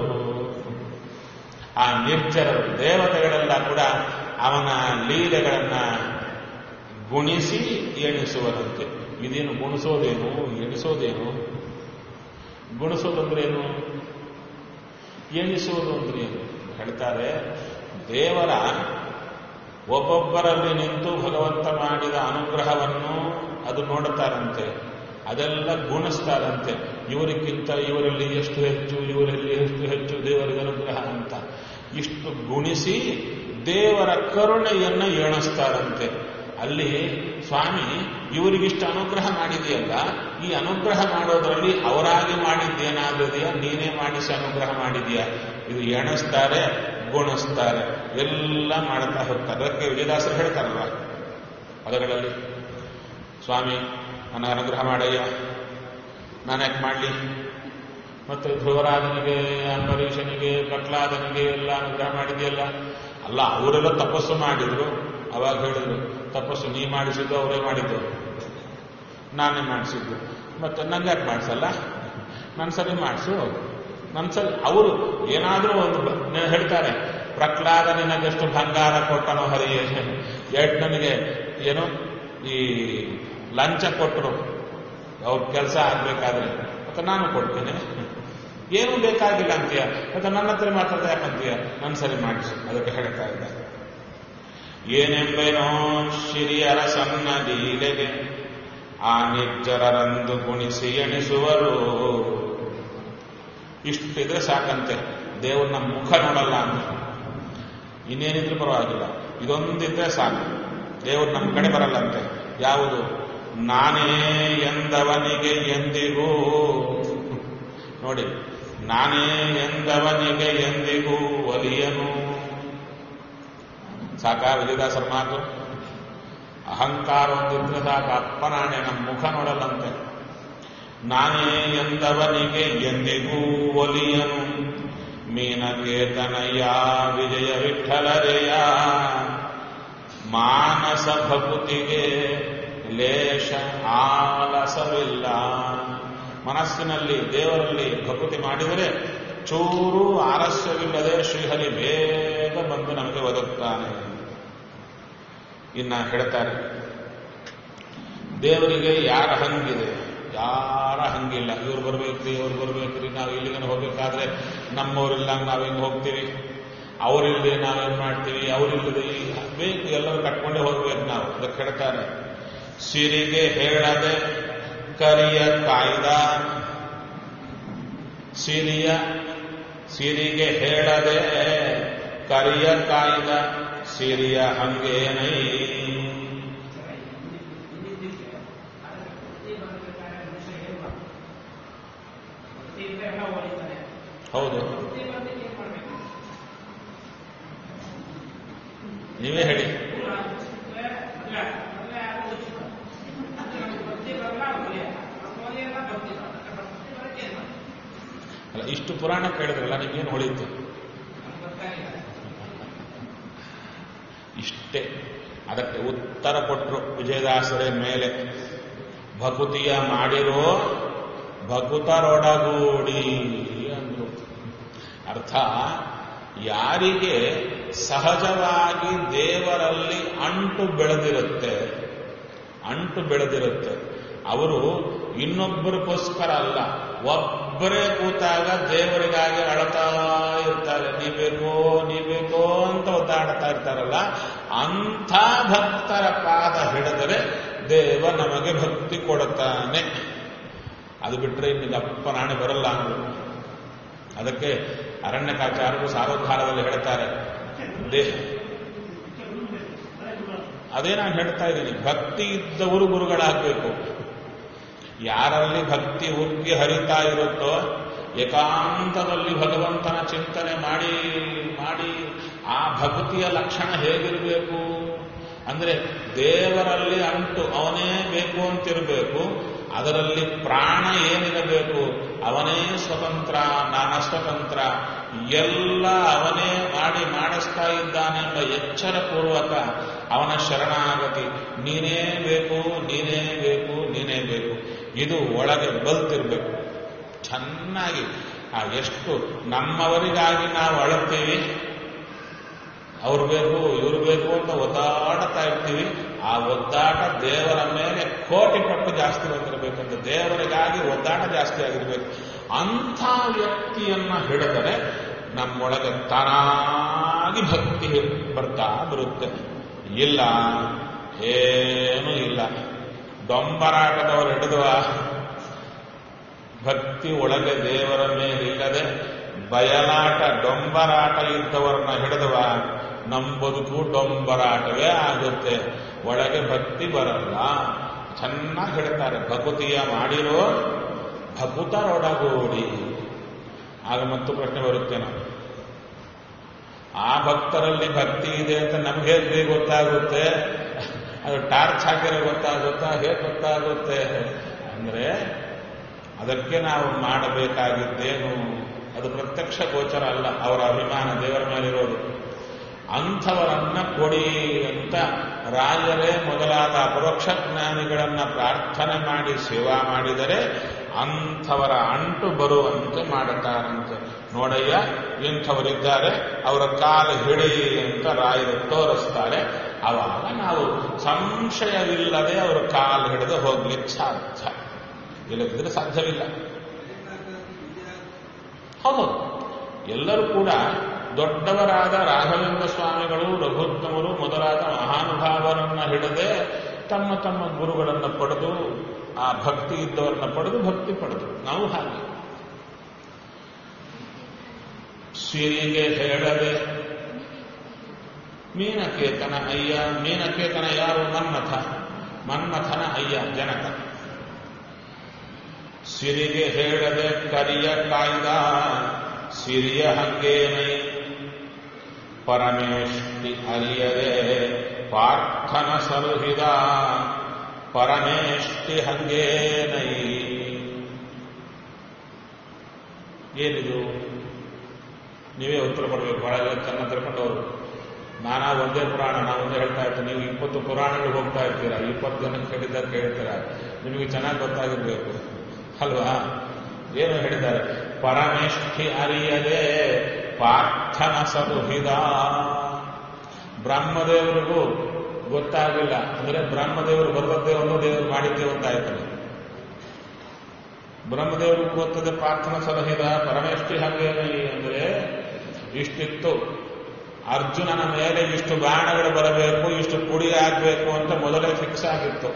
ಆ ನಿರ್ಜರರು ದೇವತೆಗಳೆಲ್ಲ ಕೂಡ ಅವನ ಲೀಲೆಗಳನ್ನ ಗುಣಿಸಿ ಎಣಿಸುವರಂತೆ ಇದೇನು ಗುಣಿಸೋದೇನು ಎಣಿಸೋದೇನು ಗುಣಿಸೋದಂದ್ರೇನು ಎಣಿಸುವುದು ಅಂದ್ರೆ ಏನು ಹೇಳ್ತಾರೆ ದೇವರ ಒಬ್ಬೊಬ್ಬರಲ್ಲಿ ನಿಂತು ಭಗವಂತ ಮಾಡಿದ ಅನುಗ್ರಹವನ್ನು ಅದು ನೋಡುತ್ತಾರಂತೆ ಅದೆಲ್ಲ ಗುಣಿಸ್ತಾರಂತೆ ಇವರಿಗಿಂತ ಇವರಲ್ಲಿ ಎಷ್ಟು ಹೆಚ್ಚು ಇವರಲ್ಲಿ ಎಷ್ಟು ಹೆಚ್ಚು ದೇವರಿಗೆ ಅನುಗ್ರಹ ಅಂತ ಇಷ್ಟು ಗುಣಿಸಿ ದೇವರ ಕರುಣೆಯನ್ನು ಎಣಿಸ್ತಾರಂತೆ ಅಲ್ಲಿ ಸ್ವಾಮಿ ಇವರಿಗಿಷ್ಟು ಅನುಗ್ರಹ ಮಾಡಿದೆಯಲ್ಲ ಈ ಅನುಗ್ರಹ ಮಾಡೋದ್ರಲ್ಲಿ ಅವರಾಗಿ ಮಾಡಿದ್ದೇನಾಗಿದೆಯಾ ನೀನೇ ಮಾಡಿಸಿ ಅನುಗ್ರಹ ಮಾಡಿದೆಯಾ ಇದು ಎಣಿಸ್ತಾರೆ ಗುಣಿಸ್ತಾರೆ ಎಲ್ಲ ಮಾಡ್ತಾ ಹೋಗ್ತಾರೆ ಅದಕ್ಕೆ ವಿಜಯದಾಸರು ಹೇಳ್ತಾರಲ್ವ ಪದಗಳಲ್ಲಿ ಸ್ವಾಮಿ ನನ್ನ ಅನುಗ್ರಹ ಮಾಡಯ್ಯ ನಾನು ಯಾಕೆ ಮಾಡಲಿ ಮತ್ತು ಧ್ರುವರಾಜನಿಗೆ ಅಂಬರೀಷನಿಗೆ ಪ್ರಹ್ಲಾದನಿಗೆ ಎಲ್ಲ ಅನುಗ್ರಹ ಮಾಡಿದೆಯಲ್ಲ ಅಲ್ಲ ಅವರೆಲ್ಲ ತಪಸ್ಸು ಮಾಡಿದ್ರು ಅವಾಗ ಹೇಳಿದ್ರು ತಪಸ್ಸು ನೀ ಮಾಡಿಸಿದ್ದು ಅವರೇ ಮಾಡಿದ್ದು ನಾನೇ ಮಾಡಿಸಿದ್ದು ಮತ್ತೆ ನಂಗೆ ಯಾಕೆ ಮಾಡಿಸಲ್ಲ ನನ್ನ ಸರಿ ಮಾಡಿಸು ನನ್ನ ಸರಿ ಅವರು ಏನಾದರೂ ಒಂದು ಬ- ನೆ- ಹೇಳ್ತಾರೆ ಪ್ರಹ್ಲಾದ ನಿನಗೆಷ್ಟು ಬಂಗಾರ ಕೊಟ್ಟನೋ ಹರಿಯೇ ಎಷ್ಟು ನನಗೆ ಏನು ಈ ಲಂಚ ಕೊಟ್ಟರು ಅವ್ರ ಕೆಲಸ ಆಗ್ಬೇಕಾದ್ರೆ ಮತ್ತೆ ನಾನು ಕೊಡ್ತೀನಿ ಏನು ಬೇಕಾಗಿಲ್ಲ ಅಂತೀಯ ಮತ್ತೆ ನನ್ನ ಹತ್ರ ಮಾತಾಡ್ದ ಯಾಕಂತೀಯ ನನ್ನ ಸರಿ ಮಾಡಿಸು ಅದಕ್ಕೆ ಹೇಳ್ತಾ ಇದ್ದ ಏನೆಂಬೇನೋ ಶಿರಿಯರ ಸಣ್ಣ ಲೀಲೆಗೆ ಆ ನಿರ್ಜರರಂದು ಗುಣಿಸಿ ಎಣಿಸುವರು ಇಷ್ಟಿದ್ರೆ ಸಾಕಂತೆ ದೇವ್ರನ್ನ ಮುಖ ನೋಡಲ್ಲ ಅಂತ ಇನ್ನೇನಿದ್ರು ಪರವಾಗಿಲ್ಲ ಇದೊಂದಿದ್ರೆ ಸಾಕು ದೇವ್ರು ನಮ್ಮ ಕಡೆ ಬರಲ್ಲಂತೆ ಯಾವುದು ನಾನೇ ಎಂದವನಿಗೆ ಎಂದಿಗೂ ನೋಡಿ ನಾನೇ ಎಂದವನಿಗೆ ಎಂದಿಗೂ ಒಲಿಯನು ಸಾಕಾ ವಿಜಯದಾಸರ ಮಾತು ಅಹಂಕಾರ ಒಂದಿದ್ರೆ ಸಾಕು ಅಪ್ಪನಾಣೆ ನಮ್ಮ ಮುಖ ನೋಡಲ್ಲಂತೆ ನಾನೇ ಎಂದವನಿಗೆ ಎಂದಿಗೂ ಒಲಿಯನು ಮೀನಕೇತನಯ್ಯ ವಿಜಯ ವಿಠಲರೆಯ ಮಾನಸ ಭಕುತಿಗೆ ಲೇಷ ಆಲಸವಿಲ್ಲ ಮನಸ್ಸಿನಲ್ಲಿ ದೇವರಲ್ಲಿ ಭಕುತಿ ಮಾಡಿದರೆ ಚೂರು ಆಲಸ್ಯವಿಲ್ಲದೆ ಶ್ರೀಹರಿ ಬೇಗ ಬಂದು ನಮಗೆ ಒದಗುತ್ತಾನೆ ಇನ್ನ ಹೇಳ್ತಾರೆ ದೇವರಿಗೆ ಯಾರ ಹಂಗಿದೆ ಯಾರ ಹಂಗಿಲ್ಲ ಇವ್ರು ಬರ್ಬೇಕ್ರಿ ಅವ್ರು ಬರ್ಬೇಕ್ರಿ ನಾವು ಇಲ್ಲಿಗೆ ಹೋಗ್ಬೇಕಾದ್ರೆ ನಮ್ಮವ್ರಿಲ್ಲ ನಾವು ಹಿಂಗೆ ಹೋಗ್ತೀವಿ ಅವರಿಲ್ಲದೆ ನಾವೇನ್ ಮಾಡ್ತೀವಿ ಅವರಿಲ್ಲದೆ ಬೇಕು ಎಲ್ಲರೂ ಕಟ್ಕೊಂಡೇ ಹೋಗ್ಬೇಕು ನಾವು ಅದಕ್ಕೆ ಹೇಳ್ತಾರೆ ಸಿರಿಗೆ ಹೇಳದೆ ಕರಿಯ ಕಾಯ್ದ ಸಿರಿಯ ಸಿರಿಗೆ ಹೇಳದೆ ಕರಿಯ ಕಾಯ್ದ ಸಿರಿಯ ಹಂಗೇನೈ ಹೌದು ನೀವೇ ಹೇಳಿ ಅಲ್ಲ ಇಷ್ಟು ಪುರಾಣ ಕೇಳಿದ್ರಲ್ಲ ನಿಮ್ಗೇನು ಹೊಳಿತು ಇಷ್ಟೇ ಅದಕ್ಕೆ ಉತ್ತರ ಕೊಟ್ಟರು ವಿಜಯದಾಸರೇ ಮೇಲೆ ಭಕುತಿಯ ಮಾಡಿರೋ ಭಕುತರೊಡಗೂಡಿ ಅಂದ್ರು ಅರ್ಥ ಯಾರಿಗೆ ಸಹಜವಾಗಿ ದೇವರಲ್ಲಿ ಅಂಟು ಬೆಳೆದಿರುತ್ತೆ ಅಂಟು ಬೆಳೆದಿರುತ್ತೆ ಅವರು ಇನ್ನೊಬ್ಬರಿಗೋಸ್ಕರ ಅಲ್ಲ ಒಬ್ಬರೇ ಕೂತಾಗ ದೇವರಿಗಾಗಿ ಅಳತಾ ಇರ್ತಾರೆ ನೀ ಬೇಕೋ ನೀ ಬೇಕೋ ಅಂತ ಒದ್ದಾಡ್ತಾ ಇರ್ತಾರಲ್ಲ ಅಂಥ ಭಕ್ತರ ಪಾದ ಹಿಡಿದರೆ ದೇವ ನಮಗೆ ಭಕ್ತಿ ಕೊಡುತ್ತಾನೆ ಅದು ಬಿಟ್ಟರೆ ಇನ್ನು ಗಪ್ಪ ನಾಣೆ ಬರಲ್ಲ ಅಂದ್ರು ಅದಕ್ಕೆ ಅರಣ್ಯಕಾಚಾರ್ಯರು ಸಾರೋದ್ಧಾರದಲ್ಲಿ ಹೇಳ್ತಾರೆ ದೇ ಅದೇ ನಾನು ಹೇಳ್ತಾ ಇದ್ದೀನಿ ಭಕ್ತಿ ಇದ್ದವರು ಗುರುಗಳಾಗಬೇಕು ಯಾರಲ್ಲಿ ಭಕ್ತಿ ಉಕ್ಕಿ ಹರಿತಾ ಇರುತ್ತೋ ಏಕಾಂತದಲ್ಲಿ ಭಗವಂತನ ಚಿಂತನೆ ಮಾಡಿ ಮಾಡಿ ಆ ಭಕ್ತಿಯ ಲಕ್ಷಣ ಹೇಗಿರಬೇಕು ಅಂದ್ರೆ ದೇವರಲ್ಲಿ ಅಂಟು ಅವನೇ ಬೇಕು ಅಂತಿರಬೇಕು ಅದರಲ್ಲಿ ಪ್ರಾಣ ಏನಿರಬೇಕು ಅವನೇ ಸ್ವತಂತ್ರ ನಾನ ಸ್ವತಂತ್ರ ಎಲ್ಲ ಅವನೇ ಮಾಡಿ ಮಾಡಿಸ್ತಾ ಇದ್ದಾನೆಂಬ ಎಚ್ಚರ ಪೂರ್ವಕ ಅವನ ಶರಣಾಗತಿ ನೀನೇ ಬೇಕು ನೀನೇ ಬೇಕು ನೀನೇ ಬೇಕು ಇದು ಒಳಗೆ ಬಲ್ತಿರ್ಬೇಕು ಚೆನ್ನಾಗಿ ಆ ಎಷ್ಟು ನಮ್ಮವರಿಗಾಗಿ ನಾವು ಅಳುತ್ತೀವಿ ಅವ್ರು ಬೇಕು ಇವ್ರು ಬೇಕು ಅಂತ ಒದ್ದಾಡ್ತಾ ಇರ್ತೀವಿ ಆ ಒದ್ದಾಟ ದೇವರ ಮೇಲೆ ಕೋಟಿ ಪಟ್ಟು ಜಾಸ್ತಿ ಬಂದಿರಬೇಕಂತ ದೇವರಿಗಾಗಿ ಒದ್ದಾಟ ಜಾಸ್ತಿ ಆಗಿರ್ಬೇಕು ಅಂಥ ವ್ಯಕ್ತಿಯನ್ನ ಹಿಡಿದರೆ ನಮ್ಮೊಳಗೆ ತಾನಾಗಿ ಭಕ್ತಿ ಬರ್ತಾ ಬರುತ್ತೆ ಇಲ್ಲ ಏನೂ ಇಲ್ಲ ಡೊಂಬರಾಟದವರು ಹಿಡಿದುವ ಭಕ್ತಿ ಒಳಗೆ ದೇವರ ಮೇಲಿಲ್ಲದೆ ಬಯಲಾಟ ಡೊಂಬರಾಟ ಇದ್ದವರನ್ನ ಹಿಡಿದವ ನಮ್ಮ ಬದುಕು ಡೊಂಬರಾಟವೇ ಆಗುತ್ತೆ ಒಳಗೆ ಭಕ್ತಿ ಬರಲ್ಲ ಚೆನ್ನಾಗಿ ಹೇಳ್ತಾರೆ ಭಕುತಿಯ ಮಾಡಿರೋ ಭಕುತರೊಡಗೂಡಿ ಆಗ ಮತ್ತು ಪ್ರಶ್ನೆ ಬರುತ್ತೆ ನಾವು ಆ ಭಕ್ತರಲ್ಲಿ ಭಕ್ತಿ ಇದೆ ಅಂತ ನಮ್ಗೆ ಹೇಗೆ ಗೊತ್ತಾಗುತ್ತೆ ಅದು ಟಾರ್ಚ್ ಹಾಕಿದ್ರೆ ಗೊತ್ತಾಗುತ್ತಾ ಹೇಗೆ ಗೊತ್ತಾಗುತ್ತೆ ಅಂದ್ರೆ ಅದಕ್ಕೆ ನಾವು ಮಾಡಬೇಕಾಗಿದ್ದೇನು ಅದು ಪ್ರತ್ಯಕ್ಷ ಗೋಚರ ಅಲ್ಲ ಅವರ ಅಭಿಮಾನ ದೇವರ ಮೇಲಿರೋದು ಅಂಥವರನ್ನ ಕೊಡಿ ಅಂತ ರಾಜರೇ ಮೊದಲಾದ ಅಪರೋಕ್ಷ ಜ್ಞಾನಿಗಳನ್ನ ಪ್ರಾರ್ಥನೆ ಮಾಡಿ ಸೇವಾ ಮಾಡಿದರೆ ಅಂಥವರ ಅಂಟು ಬರುವಂತೆ ಮಾಡುತ್ತಾರಂತೆ ನೋಡಯ್ಯ ಇಂಥವರಿದ್ದಾರೆ ಅವರ ಕಾಲು ಹಿಡಿ ಅಂತ ರಾಯರು ತೋರಿಸ್ತಾರೆ ಆವಾಗ ನಾವು ಸಂಶಯವಿಲ್ಲದೆ ಅವರ ಕಾಲು ಹಿಡಿದು ಹೋಗ್ಲಿಕ್ಕೆ ಸಾಧ್ಯ ಇಲ್ಲದಿದ್ರೆ ಸಾಧ್ಯವಿಲ್ಲ ಹೌದು ಎಲ್ಲರೂ ಕೂಡ ದೊಡ್ಡವರಾದ ರಾಘವೇಂದ್ರ ಸ್ವಾಮಿಗಳು ರಘುತ್ತಮರು ಮೊದಲಾದ ಮಹಾನುಭಾವರನ್ನ ಹಿಡದೆ ತಮ್ಮ ತಮ್ಮ ಗುರುಗಳನ್ನು ಪಡೆದು ಆ ಭಕ್ತಿ ಇದ್ದವರನ್ನ ಪಡೆದು ಭಕ್ತಿ ಪಡೆದು ನಾವು ಹಾಗೆ ಸಿರಿಗೆ ಹೇಳದೆ ಮೀನಕೇತನ ಅಯ್ಯ ಮೀನಕೇತನ ಯಾರು ಮನ್ಮಥ ಮನ್ಮಥನ ಅಯ್ಯ ಜನಕ ಸಿರಿಗೆ ಹೇಳದೆ ಕರಿಯ ಕಾಯ್ದ ಸಿರಿಯ ಹಂಗೇನೈ ಪರಮೇಷ್ಠಿ ಅರಿಯದೆ ಪಾರ್ಥನ ಸಲುಹಿದ ಪರಮೇಷ್ಠಿ ಹಂಗೇನೈ ಏನಿದು ನೀವೇ ಉತ್ತರ ಕೊಡಬೇಕು ಬಹಳ ಚೆನ್ನಾಗಿ ತಿಳ್ಕೊಂಡವರು ನಾನಾ ಒಂದೇ ಪುರಾಣ ನಾವು ಒಂದೇ ಹೇಳ್ತಾ ಇರ್ತೀನಿ ನೀವು ಇಪ್ಪತ್ತು ಪುರಾಣಗಳು ಹೋಗ್ತಾ ಇರ್ತೀರಾ ಇಪ್ಪತ್ತು ಜನ ಕೇಳಿದ್ದ ಕೇಳ್ತೀರಾ ನಿಮಗೆ ಚೆನ್ನಾಗಿ ಗೊತ್ತಾಗಿರ್ಬೇಕು ಅಲ್ವಾ ಏನು ಹೇಳಿದ್ದಾರೆ ಪರಮೇಷ್ಠಿ ಅರಿಯದೆ ಪಾರ್ಥನ ಸದುಹಿದ ಬ್ರಹ್ಮದೇವರಿಗೂ ಗೊತ್ತಾಗಿಲ್ಲ ಅಂದ್ರೆ ಬ್ರಹ್ಮದೇವರು ಬರದದ್ದೇ ಒಂದು ದೇವರು ಮಾಡಿದ್ದೇ ಒಂದಾಯ್ತದೆ ಬ್ರಹ್ಮದೇವರಿಗೂ ಗೊತ್ತದೆ ಪ್ರಾರ್ಥನ ಸಲಹಿದ ಪರಮೇಷ್ಠಿ ಹಾಗೇನೆ ಅಂದ್ರೆ ಇಷ್ಟಿತ್ತು ಅರ್ಜುನನ ಮೇಲೆ ಇಷ್ಟು ಬಾಣಗಳು ಬರಬೇಕು ಇಷ್ಟು ಪುಡಿ ಆಗಬೇಕು ಅಂತ ಮೊದಲೇ ಫಿಕ್ಸ್ ಆಗಿತ್ತು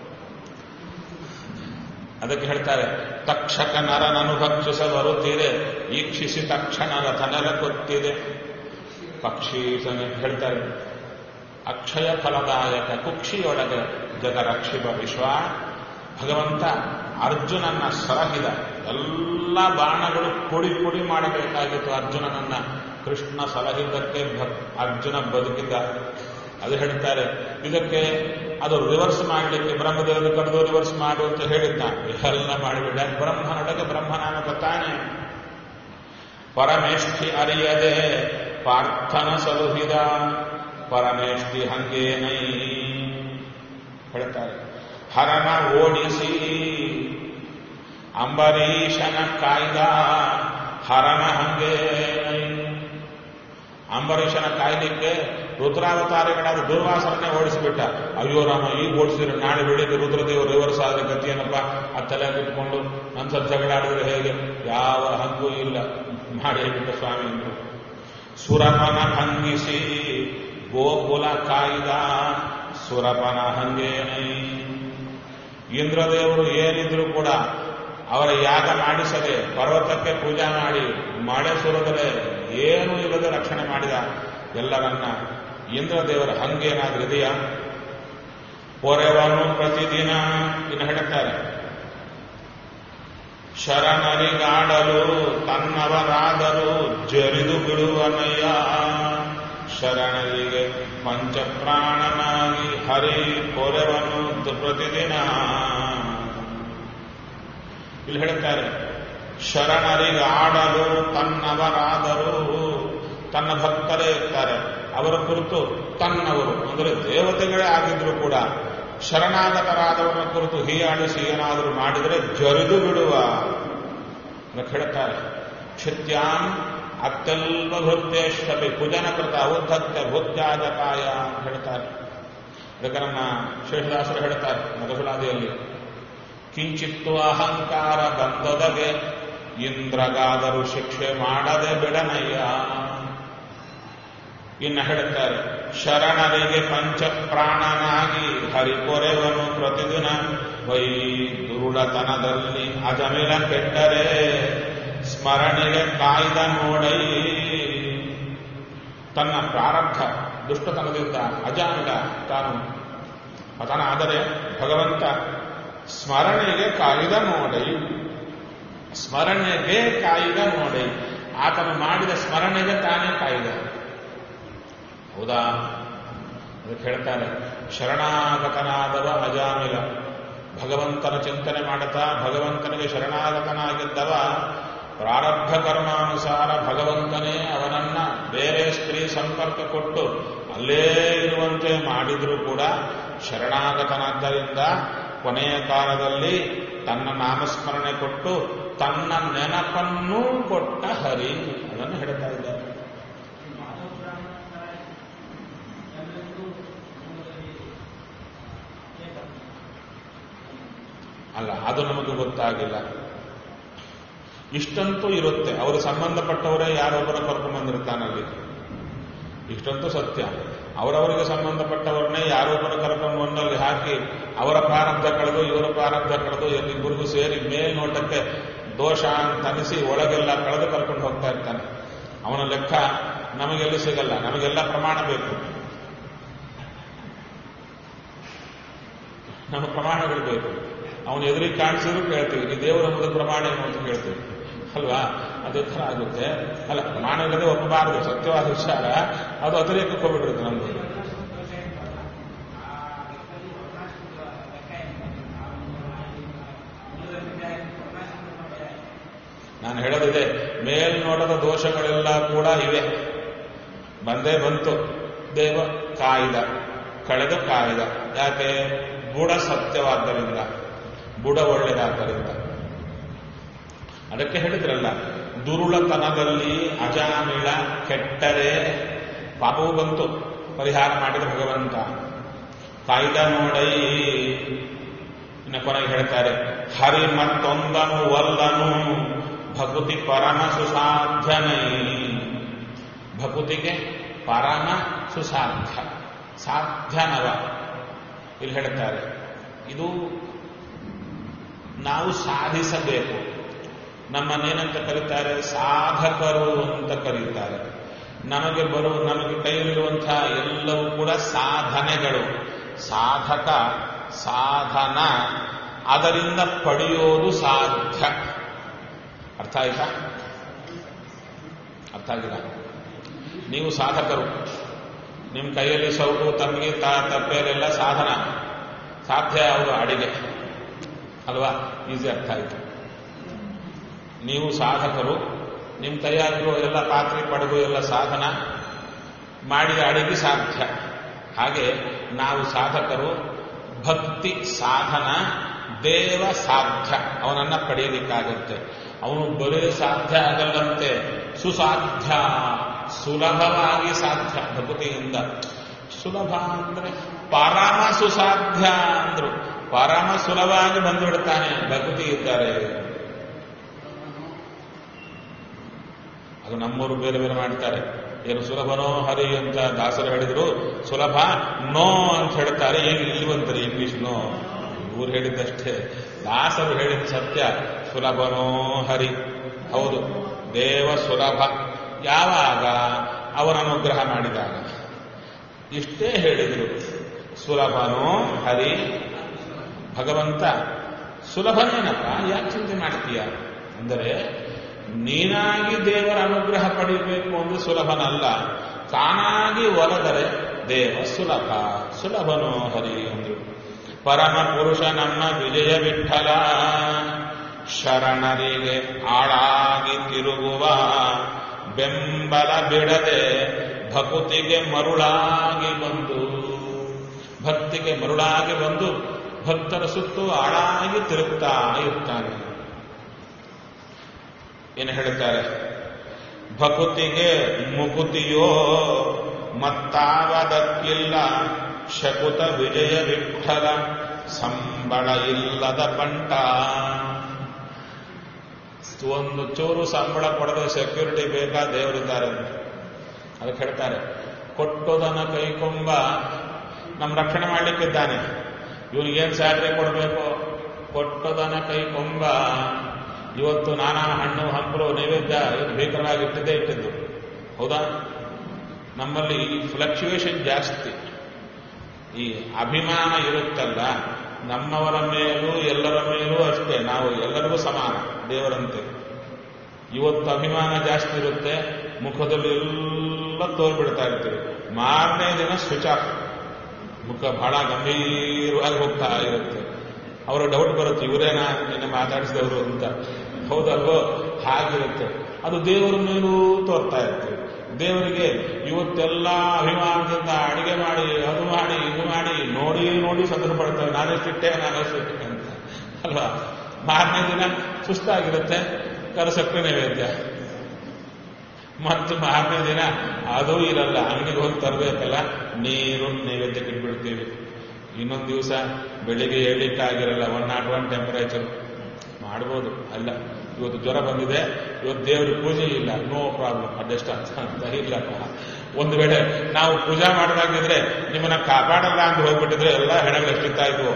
ಅದಕ್ಕೆ ಹೇಳ್ತಾರೆ ತಕ್ಷಕ ನರನನು ಭಕ್ಷಿಸ ಬರುತ್ತೀರೆ ಈಕ್ಷಿಸಿ ತಕ್ಷಣ ರಥನೆಲ ಗೊತ್ತಿದೆ ಪಕ್ಷಿ ಹೇಳ್ತಾರೆ ಅಕ್ಷಯ ಫಲದಾಯಕ ಕುಕ್ಷಿಯೊಳಗೆ ಜಗರಕ್ಷಿಪ ವಿಶ್ವ ಭಗವಂತ ಅರ್ಜುನನ್ನ ಸರಹಿದ ಎಲ್ಲ ಬಾಣಗಳು ಪುಡಿ ಪುಡಿ ಮಾಡಬೇಕಾಗಿತ್ತು ಅರ್ಜುನನನ್ನ ಕೃಷ್ಣ ಸಲಹಿದ್ದಕ್ಕೆ ಅರ್ಜುನ ಬದುಕಿದ್ದ ಅದು ಹೇಳ್ತಾರೆ ಇದಕ್ಕೆ ಅದು ರಿವರ್ಸ್ ಮಾಡಲಿಕ್ಕೆ ಬ್ರಹ್ಮದೇವರು ಕರೆದು ರಿವರ್ಸ್ ಮಾಡು ಅಂತ ಹೇಳಿದ್ದ ಎಲ್ಲ ಮಾಡಿಬಿಡ ಬ್ರಹ್ಮನೊಳಗೆ ಬ್ರಹ್ಮನಾಮ ಗೊತ್ತಾನೆ ಪರಮೇಷ್ಠಿ ಅರಿಯದೆ ಪಾರ್ಥನ ಸಲುಹಿದ ಪರಮೇಷ್ಠಿ ಹಂಗೇನೈ ಹೇಳ್ತಾರೆ ಹರನ ಓಡಿಸಿ ಅಂಬರೀಷನ ಕಾಯ್ದ ಹರನ ಹಂಗೇನೈ ಅಂಬರೀಷನ ಕಾಯ್ಲಿಕ್ಕೆ ರುದ್ರಾವತಾರಿಗಳಾದ ದುರ್ವಾಸರನ್ನೇ ಓಡಿಸಿಬಿಟ್ಟ ಅಯ್ಯೋ ರಾಮ ಈಗ ಓಡಿಸಿದ್ರೆ ನಾಳೆ ಬೆಳಿಗ್ಗೆ ರುದ್ರದೇವರು ರಿವರ್ಸ್ ಆದ ಗತಿಯೇನಪ್ಪ ಆ ತಲೆ ಬಿಟ್ಕೊಂಡು ನನ್ನ ಜಗಳಾಡಿದ್ರೆ ಹೇಗೆ ಯಾವ ಹಂಗೂ ಇಲ್ಲ ಮಾಡಿ ಬಿಟ್ಟ ಸ್ವಾಮಿ ಅಂದ್ರು ಸುರಪನ ಹಂಗಿಸಿ ಗೋಕುಲ ಕಾಯ್ದ ಸುರಪನ ಹಂಗೇನೈ ಇಂದ್ರದೇವರು ಏನಿದ್ರು ಕೂಡ ಅವರ ಯಾಗ ಮಾಡಿಸದೆ ಪರ್ವತಕ್ಕೆ ಪೂಜಾ ಮಾಡಿ ಮಳೆ ಸುರದರೆ ಏನೂ ಇಲ್ಲದೆ ರಕ್ಷಣೆ ಮಾಡಿದ ಎಲ್ಲರನ್ನ ಇಂದ್ರದೇವರ ಹಂಗೇನಾದ್ರೂ ಇದೆಯಾ ಪೊರೆವನು ಪ್ರತಿದಿನ ಇನ್ನು ಹೇಳ್ತಾರೆ ಶರಣರಿಗಾಡಲು ತನ್ನವರಾದರೂ ಜರಿದು ಬಿಡುವನಯ್ಯ ಶರಣರಿಗೆ ಪಂಚಪ್ರಾಣನಾಗಿ ಹರಿ ಪೊರೆವನು ಪ್ರತಿದಿನ ಇಲ್ಲಿ ಹೇಳ್ತಾರೆ ಶರಣರಿಗೆ ಆಡಲು ತನ್ನವರಾದರೂ ತನ್ನ ಭಕ್ತರೇ ಇರ್ತಾರೆ ಅವರ ಕುರಿತು ತನ್ನವರು ಅಂದರೆ ದೇವತೆಗಳೇ ಆಗಿದ್ರು ಕೂಡ ಶರಣಾಗತರಾದವರ ಕುರಿತು ಹೀಯಾಡಿಸಿ ಏನಾದರೂ ಮಾಡಿದರೆ ಜರಿದು ಬಿಡುವ ಅಂತ ಹೇಳ್ತಾರೆ ಕ್ಷಿತ್ಯಾಂ ಅತ್ಯಲ್ಪ ಭೃತ್ಯೇಶ್ವಪಿ ಕುಜನ ಕೃತ ಉದ್ದತ್ಯ ಭೂತ್ಯಾಜಕಾಯ ಅಂತ ಹೇಳ್ತಾರೆ ಅದಕ್ಕೆ ನಮ್ಮ ಶೇಷದಾಸರು ಹೇಳ್ತಾರೆ ಮಧುಲಾದಿಯಲ್ಲಿ ಕಿಂಚಿತ್ತು ಅಹಂಕಾರ ಬಂದದಗೆ ಇಂದ್ರಗಾದರೂ ಶಿಕ್ಷೆ ಮಾಡದೆ ಬಿಡನಯ್ಯ ಇನ್ನು ಹೇಳುತ್ತಾರೆ ಶರಣರಿಗೆ ಪಂಚಪ್ರಾಣನಾಗಿ ಹರಿಪೊರೆವನು ಪ್ರತಿದಿನ ವೈ ದುರುಳತನದಲ್ಲಿ ಅಜಮಿಲ ಕೆಟ್ಟರೆ ಸ್ಮರಣೆಗೆ ಕಾಯ್ದ ನೋಡೈ ತನ್ನ ಪ್ರಾರಬ್ಧ ದುಷ್ಟತನದಿಂದ ಅಜಾಮಿಡ ತಾನು ಪತನಾದರೆ ಭಗವಂತ ಸ್ಮರಣೆಗೆ ಕಾಯ್ದ ನೋಡೈ ಸ್ಮರಣೆಗೆ ಕಾಯ್ದ ನೋಡೈ ಆತನು ಮಾಡಿದ ಸ್ಮರಣೆಗೆ ತಾನೇ ಕಾಯ್ದ ಹೌದಾ ಅದಕ್ಕೆ ಹೇಳ್ತಾರೆ ಶರಣಾಗತನಾದವ ಅಜಾಮಿಲ ಭಗವಂತನ ಚಿಂತನೆ ಮಾಡುತ್ತಾ ಭಗವಂತನಿಗೆ ಶರಣಾಗತನಾಗಿದ್ದವ ಪ್ರಾರಬ್ಧ ಕರ್ಮಾನುಸಾರ ಭಗವಂತನೇ ಅವನನ್ನ ಬೇರೆ ಸ್ತ್ರೀ ಸಂಪರ್ಕ ಕೊಟ್ಟು ಅಲ್ಲೇ ಇರುವಂತೆ ಮಾಡಿದ್ರೂ ಕೂಡ ಶರಣಾಗತನಾದ್ದರಿಂದ ಕೊನೆಯ ಕಾಲದಲ್ಲಿ ತನ್ನ ನಾಮಸ್ಮರಣೆ ಕೊಟ್ಟು ತನ್ನ ನೆನಪನ್ನೂ ಕೊಟ್ಟ ಹರಿ ಅದನ್ನು ಹೇಳ್ತಾ ಇದ್ದಾರೆ ಅಲ್ಲ ಅದು ನಮಗೆ ಗೊತ್ತಾಗಿಲ್ಲ ಇಷ್ಟಂತೂ ಇರುತ್ತೆ ಅವರು ಸಂಬಂಧಪಟ್ಟವರೇ ಯಾರೊಬ್ಬರ ಕರ್ಕೊಂಡು ಬಂದಿರ್ತಾನಲ್ಲಿ ಇಷ್ಟಂತೂ ಸತ್ಯ ಅವರವರಿಗೆ ಸಂಬಂಧಪಟ್ಟವರನ್ನೇ ಯಾರೊಬ್ಬರ ಕರ್ಕೊಂಡು ಒಂದಲ್ಲಿ ಹಾಕಿ ಅವರ ಪ್ರಾರಬ್ಧ ಕಳೆದು ಇವರ ಪ್ರಾರಬ್ಧ ಕಳೆದು ಇಬ್ಬರಿಗೂ ಸೇರಿ ಮೇಲ್ನೋಟಕ್ಕೆ ದೋಷ ಅಂತ ಅನಿಸಿ ಒಳಗೆಲ್ಲ ಕಳೆದು ಕರ್ಕೊಂಡು ಹೋಗ್ತಾ ಇರ್ತಾನೆ ಅವನ ಲೆಕ್ಕ ನಮಗೆಲ್ಲಿ ಸಿಗಲ್ಲ ನಮಗೆಲ್ಲ ಪ್ರಮಾಣ ಬೇಕು ನಮ್ಮ ಪ್ರಮಾಣಗಳು ಬೇಕು ಅವನು ಎದುರಿಗೆ ಕಾಣಿಸಿದ್ರು ಕೇಳ್ತೀವಿ ಈ ದೇವರ ಮುಂದೆ ಪ್ರಮಾಣ ಏನು ಅಂತ ಕೇಳ್ತೀವಿ ಅಲ್ವಾ ಅದೇ ಥರ ಆಗುತ್ತೆ ಅಲ್ಲ ಪ್ರಮಾಣ ಇಲ್ಲದೆ ಒಪ್ಪಬಾರದು ಸತ್ಯವಾದ ವಿಚಾರ ಅದು ಅತಿರೇಕಕ್ಕೆ ಹೋಗ್ಬಿಟ್ಟಿರುತ್ತೆ ನಮ್ದು ನಾನು ಹೇಳೋದಿದೆ ಮೇಲ್ನೋಟದ ದೋಷಗಳೆಲ್ಲ ಕೂಡ ಇವೆ ಬಂದೇ ಬಂತು ದೇವ ಕಾಯ್ದ ಕಳೆದು ಕಾಯ್ದ ಯಾಕೆ ಬುಡ ಸತ್ಯವಾದ್ದರಿಂದ ಬುಡ ಒಳ್ಳೆಯದಾದ್ದರಿಂದ ಅದಕ್ಕೆ ಹೇಳಿದ್ರಲ್ಲ ದುರುಳತನದಲ್ಲಿ ಅಜಾಮಿಳ ಕೆಟ್ಟರೆ ಪಾಪವು ಬಂತು ಪರಿಹಾರ ಮಾಡಿದ ಭಗವಂತ ಕಾಯ್ದ ನೋಡೈ ಇನ್ನು ಕೊನೆಗೆ ಹೇಳ್ತಾರೆ ಹರಿ ಮತ್ತೊಂದನು ಒಲ್ಲನು ಭಕುತಿ ಪರಮ ಸುಸಾಧ್ಯನೈ ಭಕುತಿಗೆ ಪರಮ ಸುಸಾಧ್ಯ ಸಾಧ್ಯನವ ಇಲ್ಲಿ ಹೇಳ್ತಾರೆ ಇದು ನಾವು ಸಾಧಿಸಬೇಕು ನಮ್ಮನ್ನೇನಂತ ಕರೀತಾರೆ ಸಾಧಕರು ಅಂತ ಕರೀತಾರೆ ನಮಗೆ ಬರುವ ನಮಗೆ ಕೈಯಲ್ಲಿರುವಂತಹ ಎಲ್ಲವೂ ಕೂಡ ಸಾಧನೆಗಳು ಸಾಧಕ ಸಾಧನ ಅದರಿಂದ ಪಡೆಯೋದು ಸಾಧ್ಯ ಅರ್ಥ ಆಯ್ತಾ ಅರ್ಥ ಆಗಿಲ್ಲ ನೀವು ಸಾಧಕರು ನಿಮ್ಮ ಕೈಯಲ್ಲಿ ಸೌಟು ತಮಗೆ ತಪ್ಪೇಲೆಲ್ಲ ಸಾಧನ ಸಾಧ್ಯ ಯಾವುದು ಅಡಿಗೆ ಅಲ್ವಾ ಈಸಿ ಅರ್ಥ ಆಯಿತು ನೀವು ಸಾಧಕರು ನಿಮ್ಮ ಕೈಯಾಗಿರೋ ಎಲ್ಲ ಪಾತ್ರೆ ಪಡೆದು ಎಲ್ಲ ಸಾಧನ ಮಾಡಿದ ಅಡಿಗೆ ಸಾಧ್ಯ ಹಾಗೆ ನಾವು ಸಾಧಕರು ಭಕ್ತಿ ಸಾಧನ ದೇವ ಸಾಧ್ಯ ಅವನನ್ನ ಪಡೆಯಲಿಕ್ಕಾಗುತ್ತೆ ಅವನು ಬರೀ ಸಾಧ್ಯ ಆಗಲ್ಲಂತೆ ಸುಸಾಧ್ಯ ಸುಲಭವಾಗಿ ಸಾಧ್ಯ ಭಕ್ತಿಯಿಂದ ಸುಲಭ ಅಂದ್ರೆ ಪರಮ ಸುಸಾಧ್ಯ ಅಂದ್ರು ಪರಮ ಸುಲಭವಾಗಿ ಬಂದುಬಿಡ್ತಾನೆ ಭಕ್ತಿ ಇದ್ದಾರೆ ಅದು ನಮ್ಮೂರು ಬೇರೆ ಬೇರೆ ಮಾಡ್ತಾರೆ ಏನು ಸುಲಭನೋ ಹರಿ ಅಂತ ದಾಸರು ಹೇಳಿದ್ರು ಸುಲಭ ನೋ ಅಂತ ಹೇಳ್ತಾರೆ ಏನು ಇಲ್ವಂತಾರೆ ಇಂಗ್ಲಿಷ್ ನೋ ಇವ್ರು ಹೇಳಿದ್ದಷ್ಟೇ ದಾಸರು ಹೇಳಿದ ಸತ್ಯ ಸುಲಭನೋ ಹರಿ ಹೌದು ದೇವ ಸುಲಭ ಯಾವಾಗ ಅವನ ಅನುಗ್ರಹ ಮಾಡಿದಾಗ ಇಷ್ಟೇ ಹೇಳಿದರು ಸುಲಭನೋ ಹರಿ ಭಗವಂತ ಸುಲಭನೇನಪ್ಪ ಯಾಕೆ ಚಿಂತೆ ಮಾಡ್ತೀಯ ಅಂದರೆ ನೀನಾಗಿ ದೇವರ ಅನುಗ್ರಹ ಪಡಿಬೇಕು ಅಂದ್ರೆ ಸುಲಭನಲ್ಲ ತಾನಾಗಿ ಒಲದರೆ ದೇವ ಸುಲಭ ಸುಲಭನೋ ಹರಿ ಅಂದ್ರು ಪರಮ ಪುರುಷ ನಮ್ಮ ವಿಜಯ ವಿಠಲ ಶರಣರಿಗೆ ಆಳಾಗಿ ತಿರುಗುವ ಬೆಂಬಲ ಬಿಡದೆ ಭಕುತಿಗೆ ಮರುಳಾಗಿ ಬಂದು ಭಕ್ತಿಗೆ ಮರುಳಾಗಿ ಬಂದು ಭಕ್ತರ ಸುತ್ತು ಆಳಾಗಿ ತಿರುಗ್ತಾ ಇರ್ತಾನೆ ಏನು ಹೇಳ್ತಾರೆ ಭಕುತಿಗೆ ಮುಕುತಿಯೋ ಮತ್ತಾವದಕ್ಕಿಲ್ಲ ಶಕುತ ವಿಜಯ ವಿಠಲ ಸಂಬಳ ಇಲ್ಲದ ಬಂಟ ಒಂದು ಚೂರು ಸಂಬಳ ಪಡೆದ ಸೆಕ್ಯೂರಿಟಿ ಬೇಕಾ ದೇವರಿದ್ದಾರೆ ಅದಕ್ಕೆ ಹೇಳ್ತಾರೆ ಕೊಟ್ಟೋದನ್ನ ಕೈಕೊಂಬ ನಮ್ಮ ರಕ್ಷಣೆ ಮಾಡಲಿಕ್ಕಿದ್ದಾನೆ ಇವನಿಗೇನು ಸ್ಯಾಲ್ರಿ ಕೊಡಬೇಕು ಕೊಟ್ಟೋದನ್ನ ಕೈಕೊಂಬ ಇವತ್ತು ನಾನಾ ಹಣ್ಣು ಹಂಪಲು ನೈವೇದ್ಯ ಭೀಕರವಾಗಿ ಇಟ್ಟಿದ್ದೇ ಇಟ್ಟಿದ್ದು ಹೌದಾ ನಮ್ಮಲ್ಲಿ ಫ್ಲಕ್ಚುಯೇಷನ್ ಜಾಸ್ತಿ ಈ ಅಭಿಮಾನ ಇರುತ್ತಲ್ಲ ನಮ್ಮವರ ಮೇಲೂ ಎಲ್ಲರ ಮೇಲೂ ಅಷ್ಟೇ ನಾವು ಎಲ್ಲರಿಗೂ ಸಮಾನ ದೇವರಂತೆ ಇವತ್ತು ಅಭಿಮಾನ ಜಾಸ್ತಿ ಇರುತ್ತೆ ಮುಖದಲ್ಲಿ ಎಲ್ಲ ತೋರ್ಬಿಡ್ತಾ ಇರ್ತೀವಿ ಮಾರನೇ ದಿನ ಸ್ವಿಚ್ ಆಫ್ ಮುಖ ಬಹಳ ಗಂಭೀರವಾಗಿ ಹೋಗ್ತಾ ಇರುತ್ತೆ ಅವರು ಡೌಟ್ ಬರುತ್ತೆ ಇವರೇನಾ ನಿನ್ನೆ ಮಾತಾಡಿಸಿದವರು ಅಂತ ಹೌದಲ್ವೋ ಹಾಗಿರುತ್ತೆ ಅದು ದೇವರ ಮೇಲೂ ತೋರ್ತಾ ಇರ್ತೀವಿ ದೇವರಿಗೆ ಇವತ್ತೆಲ್ಲ ಅಭಿಮಾನದಿಂದ ಅಡಿಗೆ ಮಾಡಿ ಅದು ಮಾಡಿ ಇದು ಮಾಡಿ ನೋಡಿ ನೋಡಿ ಸಂತೋಷ ಪಡ್ತೇವೆ ನಾನೇ ಸಿಟ್ಟೆ ನಾನೇ ಸಿಟ್ಟೆ ಅಂತ ಅಲ್ವಾ ಮಾರನೇ ದಿನ ಸುಸ್ತಾಗಿರುತ್ತೆ ಕರಸಕ್ಕರೆ ನೈವೇದ್ಯ ಮತ್ತು ಮಾರನೇ ದಿನ ಅದೂ ಇರಲ್ಲ ಅಂಗಡಿಗೆ ಹೋಗಿ ತರಬೇಕಲ್ಲ ನೀರು ನೈವೇದ್ಯಕ್ಕೆ ಇಟ್ಬಿಡ್ತೀವಿ ಇನ್ನೊಂದು ದಿವಸ ಬೆಳಿಗ್ಗೆ ಏಳಲಿಕ್ಕಾಗಿರಲ್ಲ ಒನ್ ನಾಟ್ ಒನ್ ಟೆಂಪರೇಚರ್ ಮಾಡ್ಬೋದು ಅಲ್ಲ ಇವತ್ತು ಜ್ವರ ಬಂದಿದೆ ಇವತ್ತು ದೇವರ ಪೂಜೆ ಇಲ್ಲ ನೋ ಪ್ರಾಬ್ಲಮ್ ಅಡ್ಜಸ್ಟ್ ಅಂತ ಇಲ್ಲಪ್ಪ ಒಂದು ವೇಳೆ ನಾವು ಪೂಜಾ ಮಾಡೋದಾಗಿದ್ರೆ ನಿಮ್ಮನ್ನ ಕಾಪಾಡಲ್ಲ ಅಂತ ಹೋಗ್ಬಿಟ್ಟಿದ್ರೆ ಎಲ್ಲ ಹೆಣಗಳು ಎಷ್ಟಿರ್ತಾ ಇದ್ವು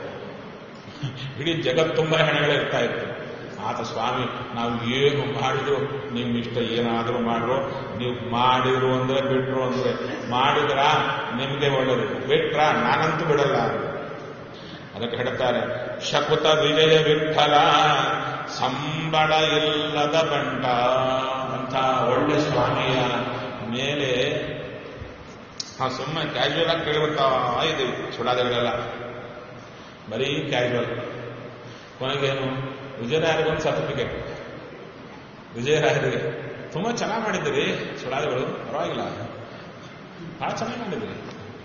ಇಡೀ ಜಗತ್ ತುಂಬ ಹೆಣಗಳು ಇರ್ತಾ ಇತ್ತು ಆತ ಸ್ವಾಮಿ ನಾವು ಏನು ಮಾಡಿದ್ರು ನಿಮ್ಮ ಇಷ್ಟ ಏನಾದರೂ ಮಾಡ್ರು ನೀವು ಮಾಡಿದ್ರು ಅಂದ್ರೆ ಬಿಟ್ರು ಅಂದ್ರೆ ಮಾಡಿದ್ರ ನಿಮ್ಗೆ ಒಳ್ಳೇದು ಬಿಟ್ರ ನಾನಂತೂ ಬಿಡಲ್ಲ ಅದಕ್ಕೆ ಹೇಳ್ತಾರೆ ಶಕುತ ವಿಜಯ ವಿಠಲ ಸಂಬಳ ಇಲ್ಲದ ಬಂಟ ಅಂತ ಒಳ್ಳೆ ಸ್ವಾಮಿಯ ಮೇಲೆ ನಾವು ಸುಮ್ಮನೆ ಕ್ಯಾಶುವಲ್ ಆಗಿ ಕೇಳ್ಬಿಡ್ತಾ ಇದ್ದೀವಿ ಸುಡಾದಗಳೆಲ್ಲ ಬರೀ ಕ್ಯಾಶುವಲ್ ಕೊನೆಗೇನು ವಿಜಯರಾಯರಿಗೊಂದು ಸರ್ಟಿಫಿಕೇಟ್ ವಿಜಯರಾಯರಿಗೆ ತುಂಬಾ ಚೆನ್ನಾಗಿ ಮಾಡಿದ್ದೀರಿ ಸುಳಾದಿಗಳು ಪರವಾಗಿಲ್ಲ ಬಹಳ ಚೆನ್ನಾಗಿ ಮಾಡಿದ್ದೀರಿ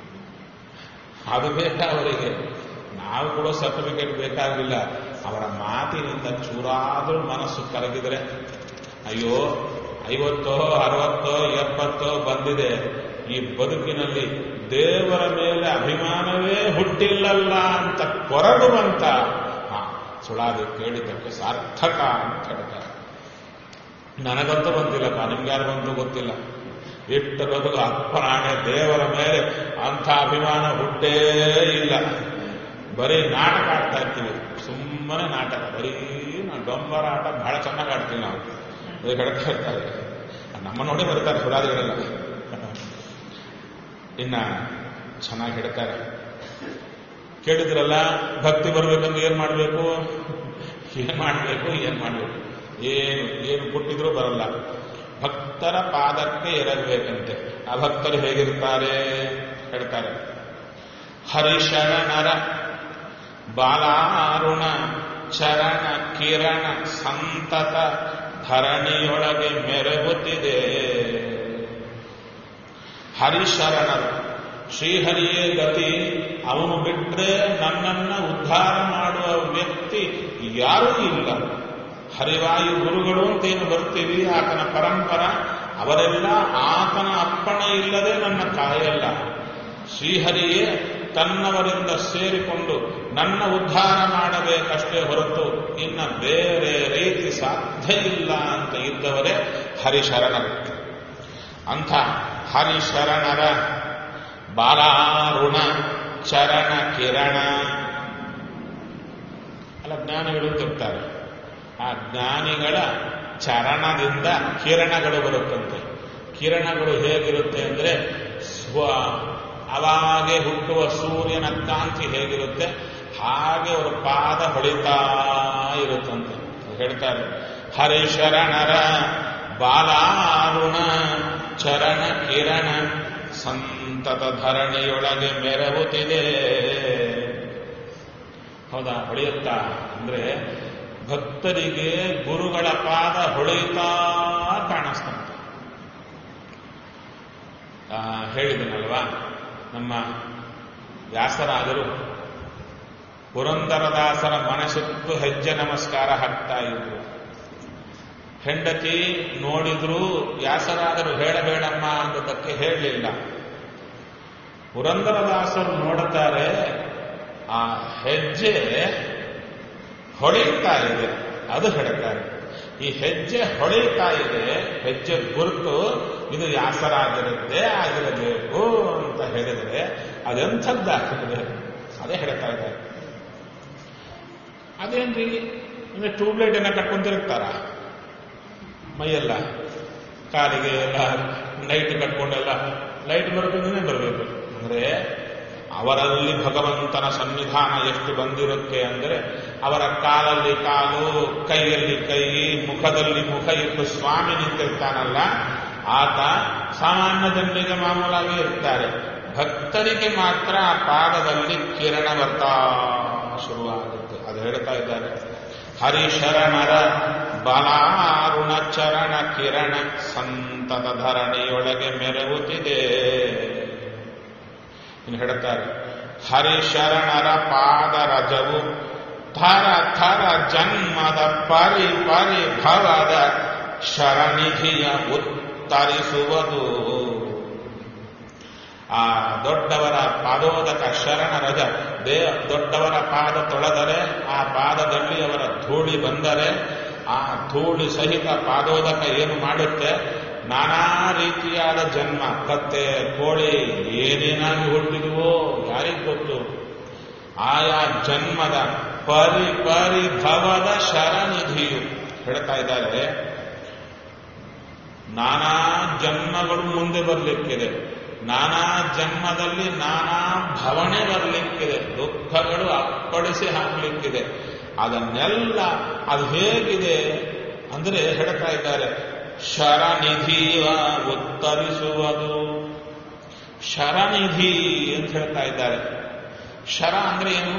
ಅದು ಬೇಕಾ ಅವರಿಗೆ ನಾವು ಕೊಡೋ ಸರ್ಟಿಫಿಕೇಟ್ ಬೇಕಾಗಿಲ್ಲ ಅವರ ಮಾತಿನಿಂದ ಚೂರಾದರೂ ಮನಸ್ಸು ಕರಗಿದರೆ ಅಯ್ಯೋ ಐವತ್ತೋ ಅರವತ್ತೋ ಎಪ್ಪತ್ತೋ ಬಂದಿದೆ ಈ ಬದುಕಿನಲ್ಲಿ ದೇವರ ಮೇಲೆ ಅಭಿಮಾನವೇ ಹುಟ್ಟಿಲ್ಲಲ್ಲ ಅಂತ ಕೊರಗುವಂತ ಹಾ ಸುಳಾದಿ ಕೇಳಿದ್ದಕ್ಕೆ ಸಾರ್ಥಕ ಅಂತ ಹೇಳ್ತಾರೆ ನನಗಂತೂ ಬಂದಿಲ್ಲಪ್ಪ ನಿಮ್ಗೆ ಯಾರು ಬಂತು ಗೊತ್ತಿಲ್ಲ ಇಟ್ಟ ಬದುಕು ಅಪ್ಪನಾಣೆ ದೇವರ ಮೇಲೆ ಅಂಥ ಅಭಿಮಾನ ಹುಟ್ಟೇ ಇಲ್ಲ ಬರೀ ನಾಟಕ ಆಡ್ತಾ ಇರ್ತೀವಿ ಸುಮ್ಮನೆ ನಾಟಕ ಬರೀ ನಾವು ಡೊಂಬರ ಆಟ ಬಹಳ ಚೆನ್ನಾಗಿ ಆಡ್ತೀವಿ ನಾವು ಅದು ಹೇಳ್ತಾ ಇರ್ತಾರೆ ನಮ್ಮ ನೋಡಿ ಬರ್ತಾರೆ ಸುಡಾದಿಗಳೆಲ್ಲ ಇನ್ನ ಚೆನ್ನಾಗಿ ಹೇಳ್ತಾರೆ ಕೇಳಿದ್ರಲ್ಲ ಭಕ್ತಿ ಬರಬೇಕಂದ್ರೆ ಏನ್ ಮಾಡಬೇಕು ಏನ್ ಮಾಡಬೇಕು ಏನ್ ಮಾಡಬೇಕು ಏನು ಏನು ಕೊಟ್ಟಿದ್ರೂ ಬರಲ್ಲ ಭಕ್ತರ ಪಾದಕ್ಕೆ ಎರಗಬೇಕಂತೆ ಆ ಭಕ್ತರು ಹೇಗಿರ್ತಾರೆ ಹೇಳ್ತಾರೆ ಹರಿಶರಣರ ಬಾಲಾರುಣ ಚರಣ ಕಿರಣ ಸಂತತ ಧರಣಿಯೊಳಗೆ ಮೆರಗುತ್ತಿದೆ ಹರಿಶರಣರು ಶ್ರೀಹರಿಯೇ ಗತಿ ಅವನು ಬಿಟ್ರೆ ನನ್ನನ್ನ ಉದ್ಧಾರ ಮಾಡುವ ವ್ಯಕ್ತಿ ಯಾರೂ ಇಲ್ಲ ಹರಿವಾಯು ಗುರುಗಳು ಅಂತೇನು ಬರ್ತೀವಿ ಆತನ ಪರಂಪರ ಅವರೆಲ್ಲ ಆತನ ಅಪ್ಪಣೆ ಇಲ್ಲದೆ ನನ್ನ ಕಾಯಲ್ಲ ಶ್ರೀಹರಿಯೇ ತನ್ನವರಿಂದ ಸೇರಿಕೊಂಡು ನನ್ನ ಉದ್ಧಾರ ಮಾಡಬೇಕಷ್ಟೇ ಹೊರತು ಇನ್ನ ಬೇರೆ ರೀತಿ ಸಾಧ್ಯ ಇಲ್ಲ ಅಂತ ಇದ್ದವರೇ ಹರಿಶರಣರು ಅಂಥ ಹರಿಶರಣರ ಬಾಲಾರುಣ ಚರಣ ಕಿರಣ ಅಲ್ಲ ಜ್ಞಾನಿಗಳು ಅಂತಿರ್ತಾರೆ ಆ ಜ್ಞಾನಿಗಳ ಚರಣದಿಂದ ಕಿರಣಗಳು ಬರುತ್ತಂತೆ ಕಿರಣಗಳು ಹೇಗಿರುತ್ತೆ ಅಂದ್ರೆ ಸ್ವ ಅವಾಗೆ ಹುಟ್ಟುವ ಸೂರ್ಯನ ಕಾಂತಿ ಹೇಗಿರುತ್ತೆ ಹಾಗೆ ಅವರ ಪಾದ ಹೊಳಿತಾ ಇರುತ್ತಂತೆ ಹೇಳ್ತಾರೆ ಹರಿಶರಣರ ಬಾಲಾರುಣ ಚರಣ ಕಿರಣ ಸಂತತ ಧರಣಿಯೊಳಗೆ ಮೆರವುತ್ತಿದೆ ಹೌದಾ ಹೊಳೆಯುತ್ತಾ ಅಂದ್ರೆ ಭಕ್ತರಿಗೆ ಗುರುಗಳ ಪಾದ ಹೊಳೆಯುತ್ತಾ ಕಾಣಿಸ್ತಂತೆ ಹೇಳಿದನಲ್ವಾ ನಮ್ಮ ವ್ಯಾಸರಾದರು ಪುರಂದರದಾಸರ ಮನಸ್ಸುತ್ತು ಹೆಜ್ಜೆ ನಮಸ್ಕಾರ ಹಾಕ್ತಾ ಇದ್ರು ಹೆಂಡತಿ ನೋಡಿದ್ರು ವ್ಯಾಸರಾದರು ಹೇಳಬೇಡಮ್ಮ ಅಂದದಕ್ಕೆ ಹೇಳಲಿಲ್ಲ ಪುರಂದರದಾಸರು ನೋಡುತ್ತಾರೆ ಆ ಹೆಜ್ಜೆ ಹೊಳೆಯುತ್ತಾ ಇದೆ ಅದು ಹೇಳ್ತಾರೆ ಈ ಹೆಜ್ಜೆ ಹೊಳೆಯುತ್ತಾ ಇದೆ ಹೆಜ್ಜೆ ಗುರುತು ಇದು ವ್ಯಾಸರಾಗಿರುತ್ತೆ ಆಗಿರಬೇಕು ಅಂತ ಹೇಳಿದರೆ ಅದೆಂಥದ್ದಾಗ್ತದೆ ಅದೇ ಹೇಳ್ತಾ ಇದ್ದಾರೆ ಅದೇನ್ರಿ ಅಂದ್ರೆ ಟ್ಯೂಬ್ಲೈಟ್ ಅನ್ನ ಕಟ್ಕೊಂಡ್ ತಿರುಗ್ತಾರ ಮೈಯೆಲ್ಲ ಕಾಲಿಗೆ ಎಲ್ಲ ಲೈಟ್ ಕಟ್ಕೊಂಡೆಲ್ಲ ಲೈಟ್ ಬರಬೇಕಂದ್ರೆ ಬರಬೇಕು ಅಂದ್ರೆ ಅವರಲ್ಲಿ ಭಗವಂತನ ಸನ್ನಿಧಾನ ಎಷ್ಟು ಬಂದಿರುತ್ತೆ ಅಂದರೆ ಅವರ ಕಾಲಲ್ಲಿ ಕಾಲು ಕೈಯಲ್ಲಿ ಕೈ ಮುಖದಲ್ಲಿ ಮುಖ ಇಟ್ಟು ಸ್ವಾಮಿ ನಿಂತಿರ್ತಾನಲ್ಲ ಆತ ಸಾಮಾನ್ಯ ಜನರಿಗೆ ಮಾಮೂಲಾಗಿ ಇರ್ತಾರೆ ಭಕ್ತರಿಗೆ ಮಾತ್ರ ಆ ಪಾದದಲ್ಲಿ ಕಿರಣ ಬರ್ತಾ ಶುರುವಾಗುತ್ತೆ ಅದು ಹೇಳ್ತಾ ಇದ್ದಾರೆ ಹರಿಶರಣರ ಬಲಾರುಣ ಚರಣ ಕಿರಣ ಸಂತತ ಧರಣಿಯೊಳಗೆ ಮೆರೆಯುತ್ತಿದೆ ಇನ್ನು ಹೇಳ್ತಾರೆ ಹರಿಶರಣರ ಪಾದ ರಜವು ಥರ ಥರ ಜನ್ಮದ ಪರಿ ಪರಿ ಭವದ ಶರನಿಧಿಯ ಉತ್ತರಿಸುವುದು ಆ ದೊಡ್ಡವರ ಪಾದೋದಕ ಶರಣ ರಜ ದೇ ದೊಡ್ಡವರ ಪಾದ ತೊಳೆದರೆ ಆ ಪಾದದಲ್ಲಿ ಅವರ ಧೂಳಿ ಬಂದರೆ ಆ ಧೂಳಿ ಸಹಿತ ಪಾದೋದಕ ಏನು ಮಾಡುತ್ತೆ ನಾನಾ ರೀತಿಯಾದ ಜನ್ಮ ಕತ್ತೆ ಕೋಳಿ ಏನೇನಾಗಿ ಹುಟ್ಟಿದುವೋ ಯಾರಿಗೆ ಗೊತ್ತು ಆಯಾ ಜನ್ಮದ ಪರಿ ಪರಿಭವದ ಶರನಿಧಿಯು ಹೇಳ್ತಾ ಇದ್ದಾರೆ ನಾನಾ ಜನ್ಮಗಳು ಮುಂದೆ ಬರಲಿಕ್ಕಿದೆ ನಾನಾ ಜನ್ಮದಲ್ಲಿ ನಾನಾ ಭವಣೆ ಬರಲಿಕ್ಕಿದೆ ದುಃಖಗಳು ಅಪ್ಪಡಿಸಿ ಹಾಕಲಿಕ್ಕಿದೆ ಅದನ್ನೆಲ್ಲ ಅದು ಹೇಗಿದೆ ಅಂದರೆ ಹೇಳ್ತಾ ಇದ್ದಾರೆ ಶರನಿಧಿಯ ಉತ್ತರಿಸುವುದು ಶರನಿಧಿ ಅಂತ ಹೇಳ್ತಾ ಇದ್ದಾರೆ ಶರ ಅಂದ್ರೆ ಏನು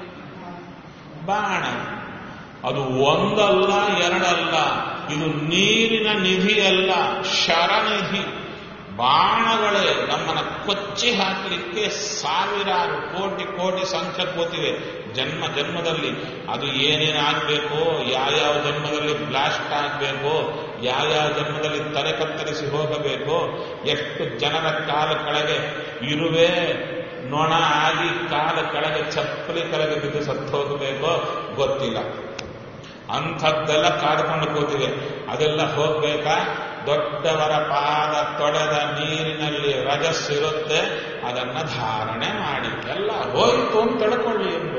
ಬಾಣ ಅದು ಒಂದಲ್ಲ ಎರಡಲ್ಲ ಇದು ನೀರಿನ ನಿಧಿ ಅಲ್ಲ ಶರನಿಧಿ ಬಾಣಗಳೇ ನಮ್ಮನ್ನ ಕೊಚ್ಚಿ ಹಾಕಲಿಕ್ಕೆ ಸಾವಿರಾರು ಕೋಟಿ ಕೋಟಿ ಸಂಖ್ಯೆ ಕೂತಿವೆ ಜನ್ಮ ಜನ್ಮದಲ್ಲಿ ಅದು ಏನೇನಾಗಬೇಕು ಯಾವ್ಯಾವ ಜನ್ಮದಲ್ಲಿ ಬ್ಲಾಸ್ಟ್ ಆಗಬೇಕು ಯಾವ್ಯಾವ ಜನ್ಮದಲ್ಲಿ ತಲೆ ಕತ್ತರಿಸಿ ಹೋಗಬೇಕು ಎಷ್ಟು ಜನರ ಕಾಲ ಕೆಳಗೆ ಇರುವೆ ನೊಣ ಆಗಿ ಕಾಲ ಕೆಳಗೆ ಚಪ್ಪಲಿ ಕೆಳಗೆ ಬಿದ್ದು ಸತ್ತು ಹೋಗಬೇಕೋ ಗೊತ್ತಿಲ್ಲ ಅಂಥದ್ದೆಲ್ಲ ಕಾಡ್ಕೊಂಡು ಕೂತಿವೆ ಅದೆಲ್ಲ ಹೋಗ್ಬೇಕಾ ದೊಡ್ಡವರ ಪಾದ ತೊಳೆದ ನೀರಿನಲ್ಲಿ ರಜಸ್ಸಿರುತ್ತೆ ಅದನ್ನ ಧಾರಣೆ ಮಾಡಿ ಎಲ್ಲ ಹೋಯಿತು ಅಂತ ತಿಳ್ಕೊಳ್ಳಿ ಎಂದು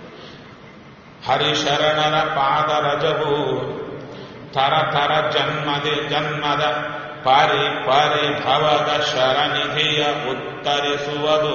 ಹರಿಶರಣರ ಪಾದ ರಜವು ತರ ತರ ಜನ್ಮದೆ ಜನ್ಮದ ಪರಿ ಪರಿ ಭವದ ಶರನಿಧಿಯ ಉತ್ತರಿಸುವುದು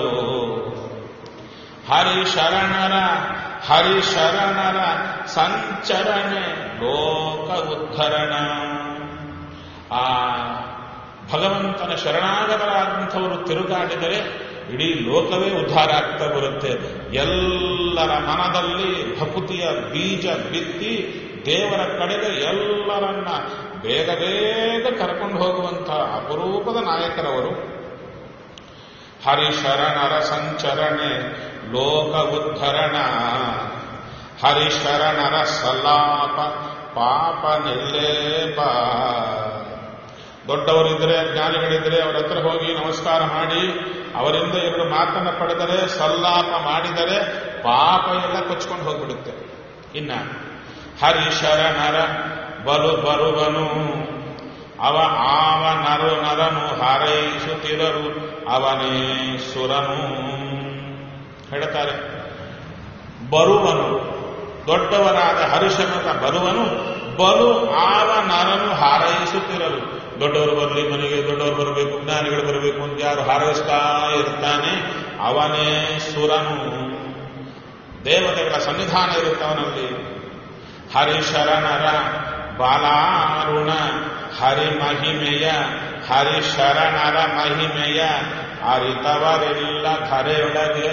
ಹರಿಶರಣರ ಹರಿಶರಣರ ಸಂಚರಣೆ ಲೋಕ ಉದ್ಧರಣ ಆ ಭಗವಂತನ ಶರಣಾಗತರಾದಂಥವರು ತಿರುಗಾಡಿದರೆ ಇಡೀ ಲೋಕವೇ ಉದ್ಧಾರ ಆಗ್ತಾ ಬರುತ್ತೆ ಎಲ್ಲರ ಮನದಲ್ಲಿ ಭಕುತಿಯ ಬೀಜ ಬಿತ್ತಿ ದೇವರ ಕಡೆಗೆ ಎಲ್ಲರನ್ನ ಬೇಗ ಬೇಗ ಕರ್ಕೊಂಡು ಹೋಗುವಂಥ ಅಪರೂಪದ ನಾಯಕರವರು ಹರಿಶರಣರ ಸಂಚರಣೆ ಲೋಕ ಉದ್ಧರಣ ಹರಿಶರಣರ ಸಲಾಪ ಪಾಪ ನಿಲ್ಲೇಪ ದೊಡ್ಡವರಿದ್ರೆ ಜ್ಞಾನಿಗಳಿದ್ರೆ ಅವರ ಹತ್ರ ಹೋಗಿ ನಮಸ್ಕಾರ ಮಾಡಿ ಅವರಿಂದ ಎರಡು ಮಾತನ್ನ ಪಡೆದರೆ ಸಲ್ಲಾಪ ಮಾಡಿದರೆ ಪಾಪ ಎಲ್ಲ ಕೊಚ್ಕೊಂಡು ಹೋಗ್ಬಿಡುತ್ತೆ ಇನ್ನ ಹರಿಶರಣರ ಬಲು ಬರುವನು ಅವ ಆವ ನರು ನರನು ಹಾರೈಸುತ್ತಿರರು ಅವನೇ ಸುರನು ಹೇಳ್ತಾರೆ ಬರುವನು ದೊಡ್ಡವರಾದ ಹರಿಶನದ ಬರುವನು ಬಲು ಆವ ನರನು ಹಾರೈಸುತ್ತಿರಲು ದೊಡ್ಡವರು ಬರಲಿ ಮನೆಗೆ ದೊಡ್ಡವರು ಬರಬೇಕು ಜ್ಞಾನಿಗಳು ಬರಬೇಕು ಅಂತ ಯಾರು ಹಾರೈಸ್ತಾ ಇರ್ತಾನೆ ಅವನೇ ಸುರನು ದೇವತೆಗಳ ಸನ್ನಿಧಾನ ಇರುತ್ತೆ ಅವನಲ್ಲಿ ಹರಿಶರಣರ ಬಾಲಾರುಣ ಹರಿ ಮಹಿಮೆಯ ಹರಿಶರಣರ ಮಹಿಮೆಯ ಅರಿತವರೆಲ್ಲ ಧರೆಯೊಳಗೆ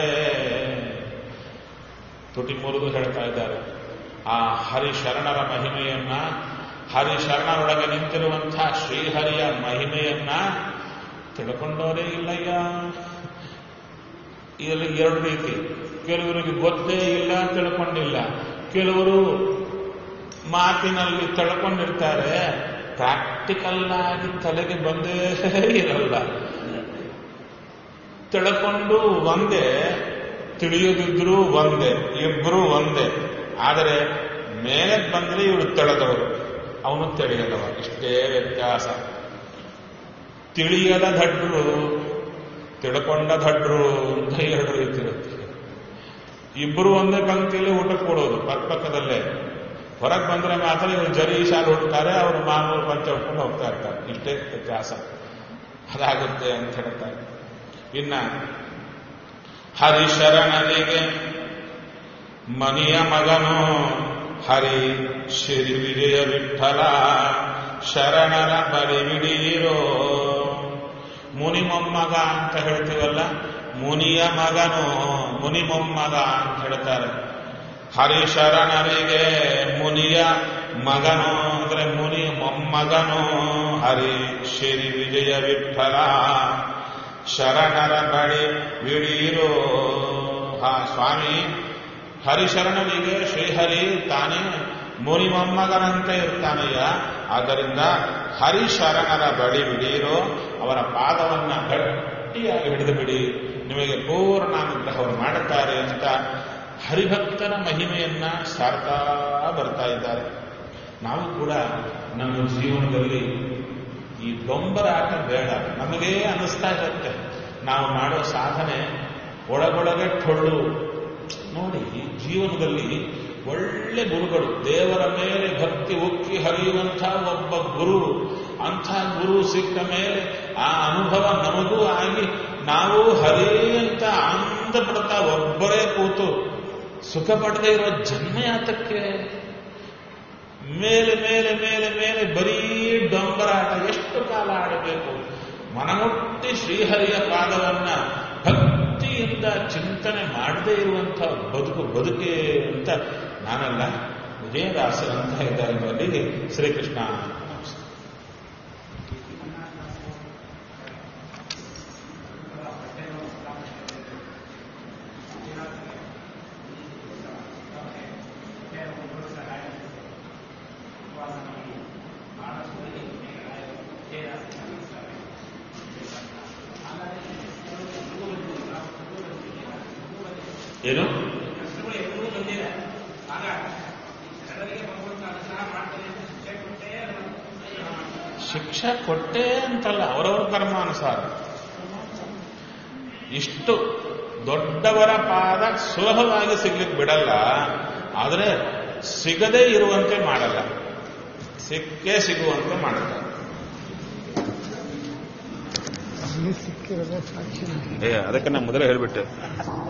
ತುಟಿ ಮುರಿದು ಹೇಳ್ತಾ ಇದ್ದಾರೆ ಆ ಹರಿಶರಣರ ಮಹಿಮೆಯನ್ನ ಹರಿಶರಣರೊಳಗೆ ನಿಂತಿರುವಂತಹ ಶ್ರೀಹರಿಯ ಮಹಿಮೆಯನ್ನ ತಿಳ್ಕೊಂಡವರೇ ಇಲ್ಲಯ್ಯ ಇದರಲ್ಲಿ ಎರಡು ರೀತಿ ಕೆಲವರಿಗೆ ಗೊತ್ತೇ ಇಲ್ಲ ತಿಳ್ಕೊಂಡಿಲ್ಲ ಕೆಲವರು ಮಾತಿನಲ್ಲಿ ತಿಳ್ಕೊಂಡಿರ್ತಾರೆ ಪ್ರಾಕ್ಟಿಕಲ್ ಆಗಿ ತಲೆಗೆ ಬಂದೇ ಇರಲ್ಲ ತಿಳ್ಕೊಂಡು ಒಂದೇ ತಿಳಿಯದಿದ್ರು ಒಂದೇ ಇಬ್ರು ಒಂದೇ ಆದರೆ ಮೇಲೆ ಬಂದ್ರೆ ಇವರು ತಿಳಿದವರು ಅವನು ತಿಳಿಯದವ ಇಷ್ಟೇ ವ್ಯತ್ಯಾಸ ತಿಳಿಯದ ದಡ್ರು ತಿಳ್ಕೊಂಡ ದಡ್ರು ಅಂತ ಎರಡು ರೀತಿ ಇರುತ್ತೆ ಇಬ್ಬರು ಒಂದೇ ಪಂಕ್ತಿಯಲ್ಲಿ ಊಟ ಕೊಡೋದು ಪಕ್ಕದಲ್ಲೇ ಹೊರಗೆ ಬಂದ್ರೆ ಮಾತ್ರ ಇವರು ಜರಿ ಶಾಲು ಹುಡ್ತಾರೆ ಅವರು ಮಾಮೂಲು ಪಂಚ ಉಟ್ಕೊಂಡು ಹೋಗ್ತಾ ಇರ್ತಾರೆ ಇಷ್ಟೇ ವ್ಯತ್ಯಾಸ ಅದಾಗುತ್ತೆ ಅಂತ ಹೇಳ್ತಾರೆ ಇನ್ನ ಹರಿಶರಣನಿಗೆ ಮನಿಯ ಮಗನು ಹರಿ ಶ್ರೀ ವಿಜಯ ವಿಠಲ ಶರಣರ ಬರಿಬಿಡೀರೋ ಮುನಿ ಮೊಮ್ಮಗ ಅಂತ ಹೇಳ್ತೀವಲ್ಲ ಮುನಿಯ ಮಗನು ಮುನಿ ಮೊಮ್ಮಗ ಅಂತ ಹೇಳ್ತಾರೆ ಹರಿಶರಣರಿಗೆ ಮುನಿಯ ಮಗನು ಅಂದ್ರೆ ಮುನಿ ಮೊಮ್ಮಗನು ಹರಿ ಶ್ರೀ ವಿಜಯ ವಿಠಲ ಶರಣರ ಬಳಿ ಬಿಡೀರೋ ಹಾ ಸ್ವಾಮಿ ಹರಿಶರಣರಿಗೆ ಶ್ರೀಹರಿ ತಾನೇ ಮುನಿ ಮೊಮ್ಮಗನಂತೆ ಇರ್ತಾನಯ್ಯ ಆದ್ದರಿಂದ ಹರಿಶರಣರ ಬಳಿ ಬಿಡೀರೋ ಅವರ ಪಾದವನ್ನ ಗಟ್ಟಿಯಾಗಿ ಹಿಡಿದು ಬಿಡಿ ನಿಮಗೆ ಪೂರ್ಣ ಅನುಗ್ರಹವನ್ನು ಮಾಡುತ್ತಾರೆ ಅಂತ ಹರಿಭಕ್ತನ ಮಹಿಮೆಯನ್ನ ಸಾರ್ತಾ ಬರ್ತಾ ಇದ್ದಾರೆ ನಾವು ಕೂಡ ನಮ್ಮ ಜೀವನದಲ್ಲಿ ಈ ದೊಂಬರಾಟ ಬೇಡ ನಮಗೇ ಅನ್ನಿಸ್ತಾ ಇರುತ್ತೆ ನಾವು ಮಾಡೋ ಸಾಧನೆ ಒಳಗೊಳಗೆ ಟೊಳ್ಳು ನೋಡಿ ಜೀವನದಲ್ಲಿ ಒಳ್ಳೆ ಗುರುಗಳು ದೇವರ ಮೇಲೆ ಭಕ್ತಿ ಉಕ್ಕಿ ಹರಿಯುವಂಥ ಒಬ್ಬ ಗುರು ಅಂಥ ಗುರು ಸಿಕ್ಕ ಮೇಲೆ ಆ ಅನುಭವ ನಮಗೂ ಆಗಿ ನಾವು ಹರಿ ಅಂತ ಆನಂದ ಪಡ್ತಾ ಒಬ್ಬರೇ ಕೂತು ಸುಖ ಪಡದೇ ಇರೋ ಜನ್ಮ ಯಾತಕ್ಕೆ ಮೇಲೆ ಮೇಲೆ ಮೇಲೆ ಮೇಲೆ ಬರೀ ಡೊಂಬರಾಟ ಎಷ್ಟು ಕಾಲ ಆಡಬೇಕು ಮನಮುಟ್ಟಿ ಶ್ರೀಹರಿಯ ಪಾದವನ್ನ ಭಕ್ತಿಯಿಂದ ಚಿಂತನೆ ಮಾಡದೇ ಇರುವಂಥ ಬದುಕು ಬದುಕೆ ಅಂತ ನಾನಲ್ಲ ವಿಜಯದಾಸರಂತ ಇದ್ದಾರೆ ಬಲ್ಲಿಗೆ ಶ್ರೀಕೃಷ್ಣ ಏನು ಶಿಕ್ಷೆ ಕೊಟ್ಟೇ ಅಂತಲ್ಲ ಅವರವರ ಕರ್ಮಾನುಸಾರ ಇಷ್ಟು ದೊಡ್ಡವರ ಪಾದ ಸುಲಭವಾಗಿ ಸಿಗ್ಲಿಕ್ಕೆ ಬಿಡಲ್ಲ ಆದರೆ ಸಿಗದೇ ಇರುವಂತೆ ಮಾಡಲ್ಲ ಸಿಕ್ಕೇ ಸಿಗುವಂತೆ ಮಾಡುತ್ತಾರೆ ಅಲ್ಲಿ ಸಿಕ್ಕಿರೋದೇ ಸಾಕ್ಷಿ ಏ ಅದಕ್ಕೆ ನಾನು ಮೊದಲೇ ಹೇಳ್ಬಿಟ್ಟೆ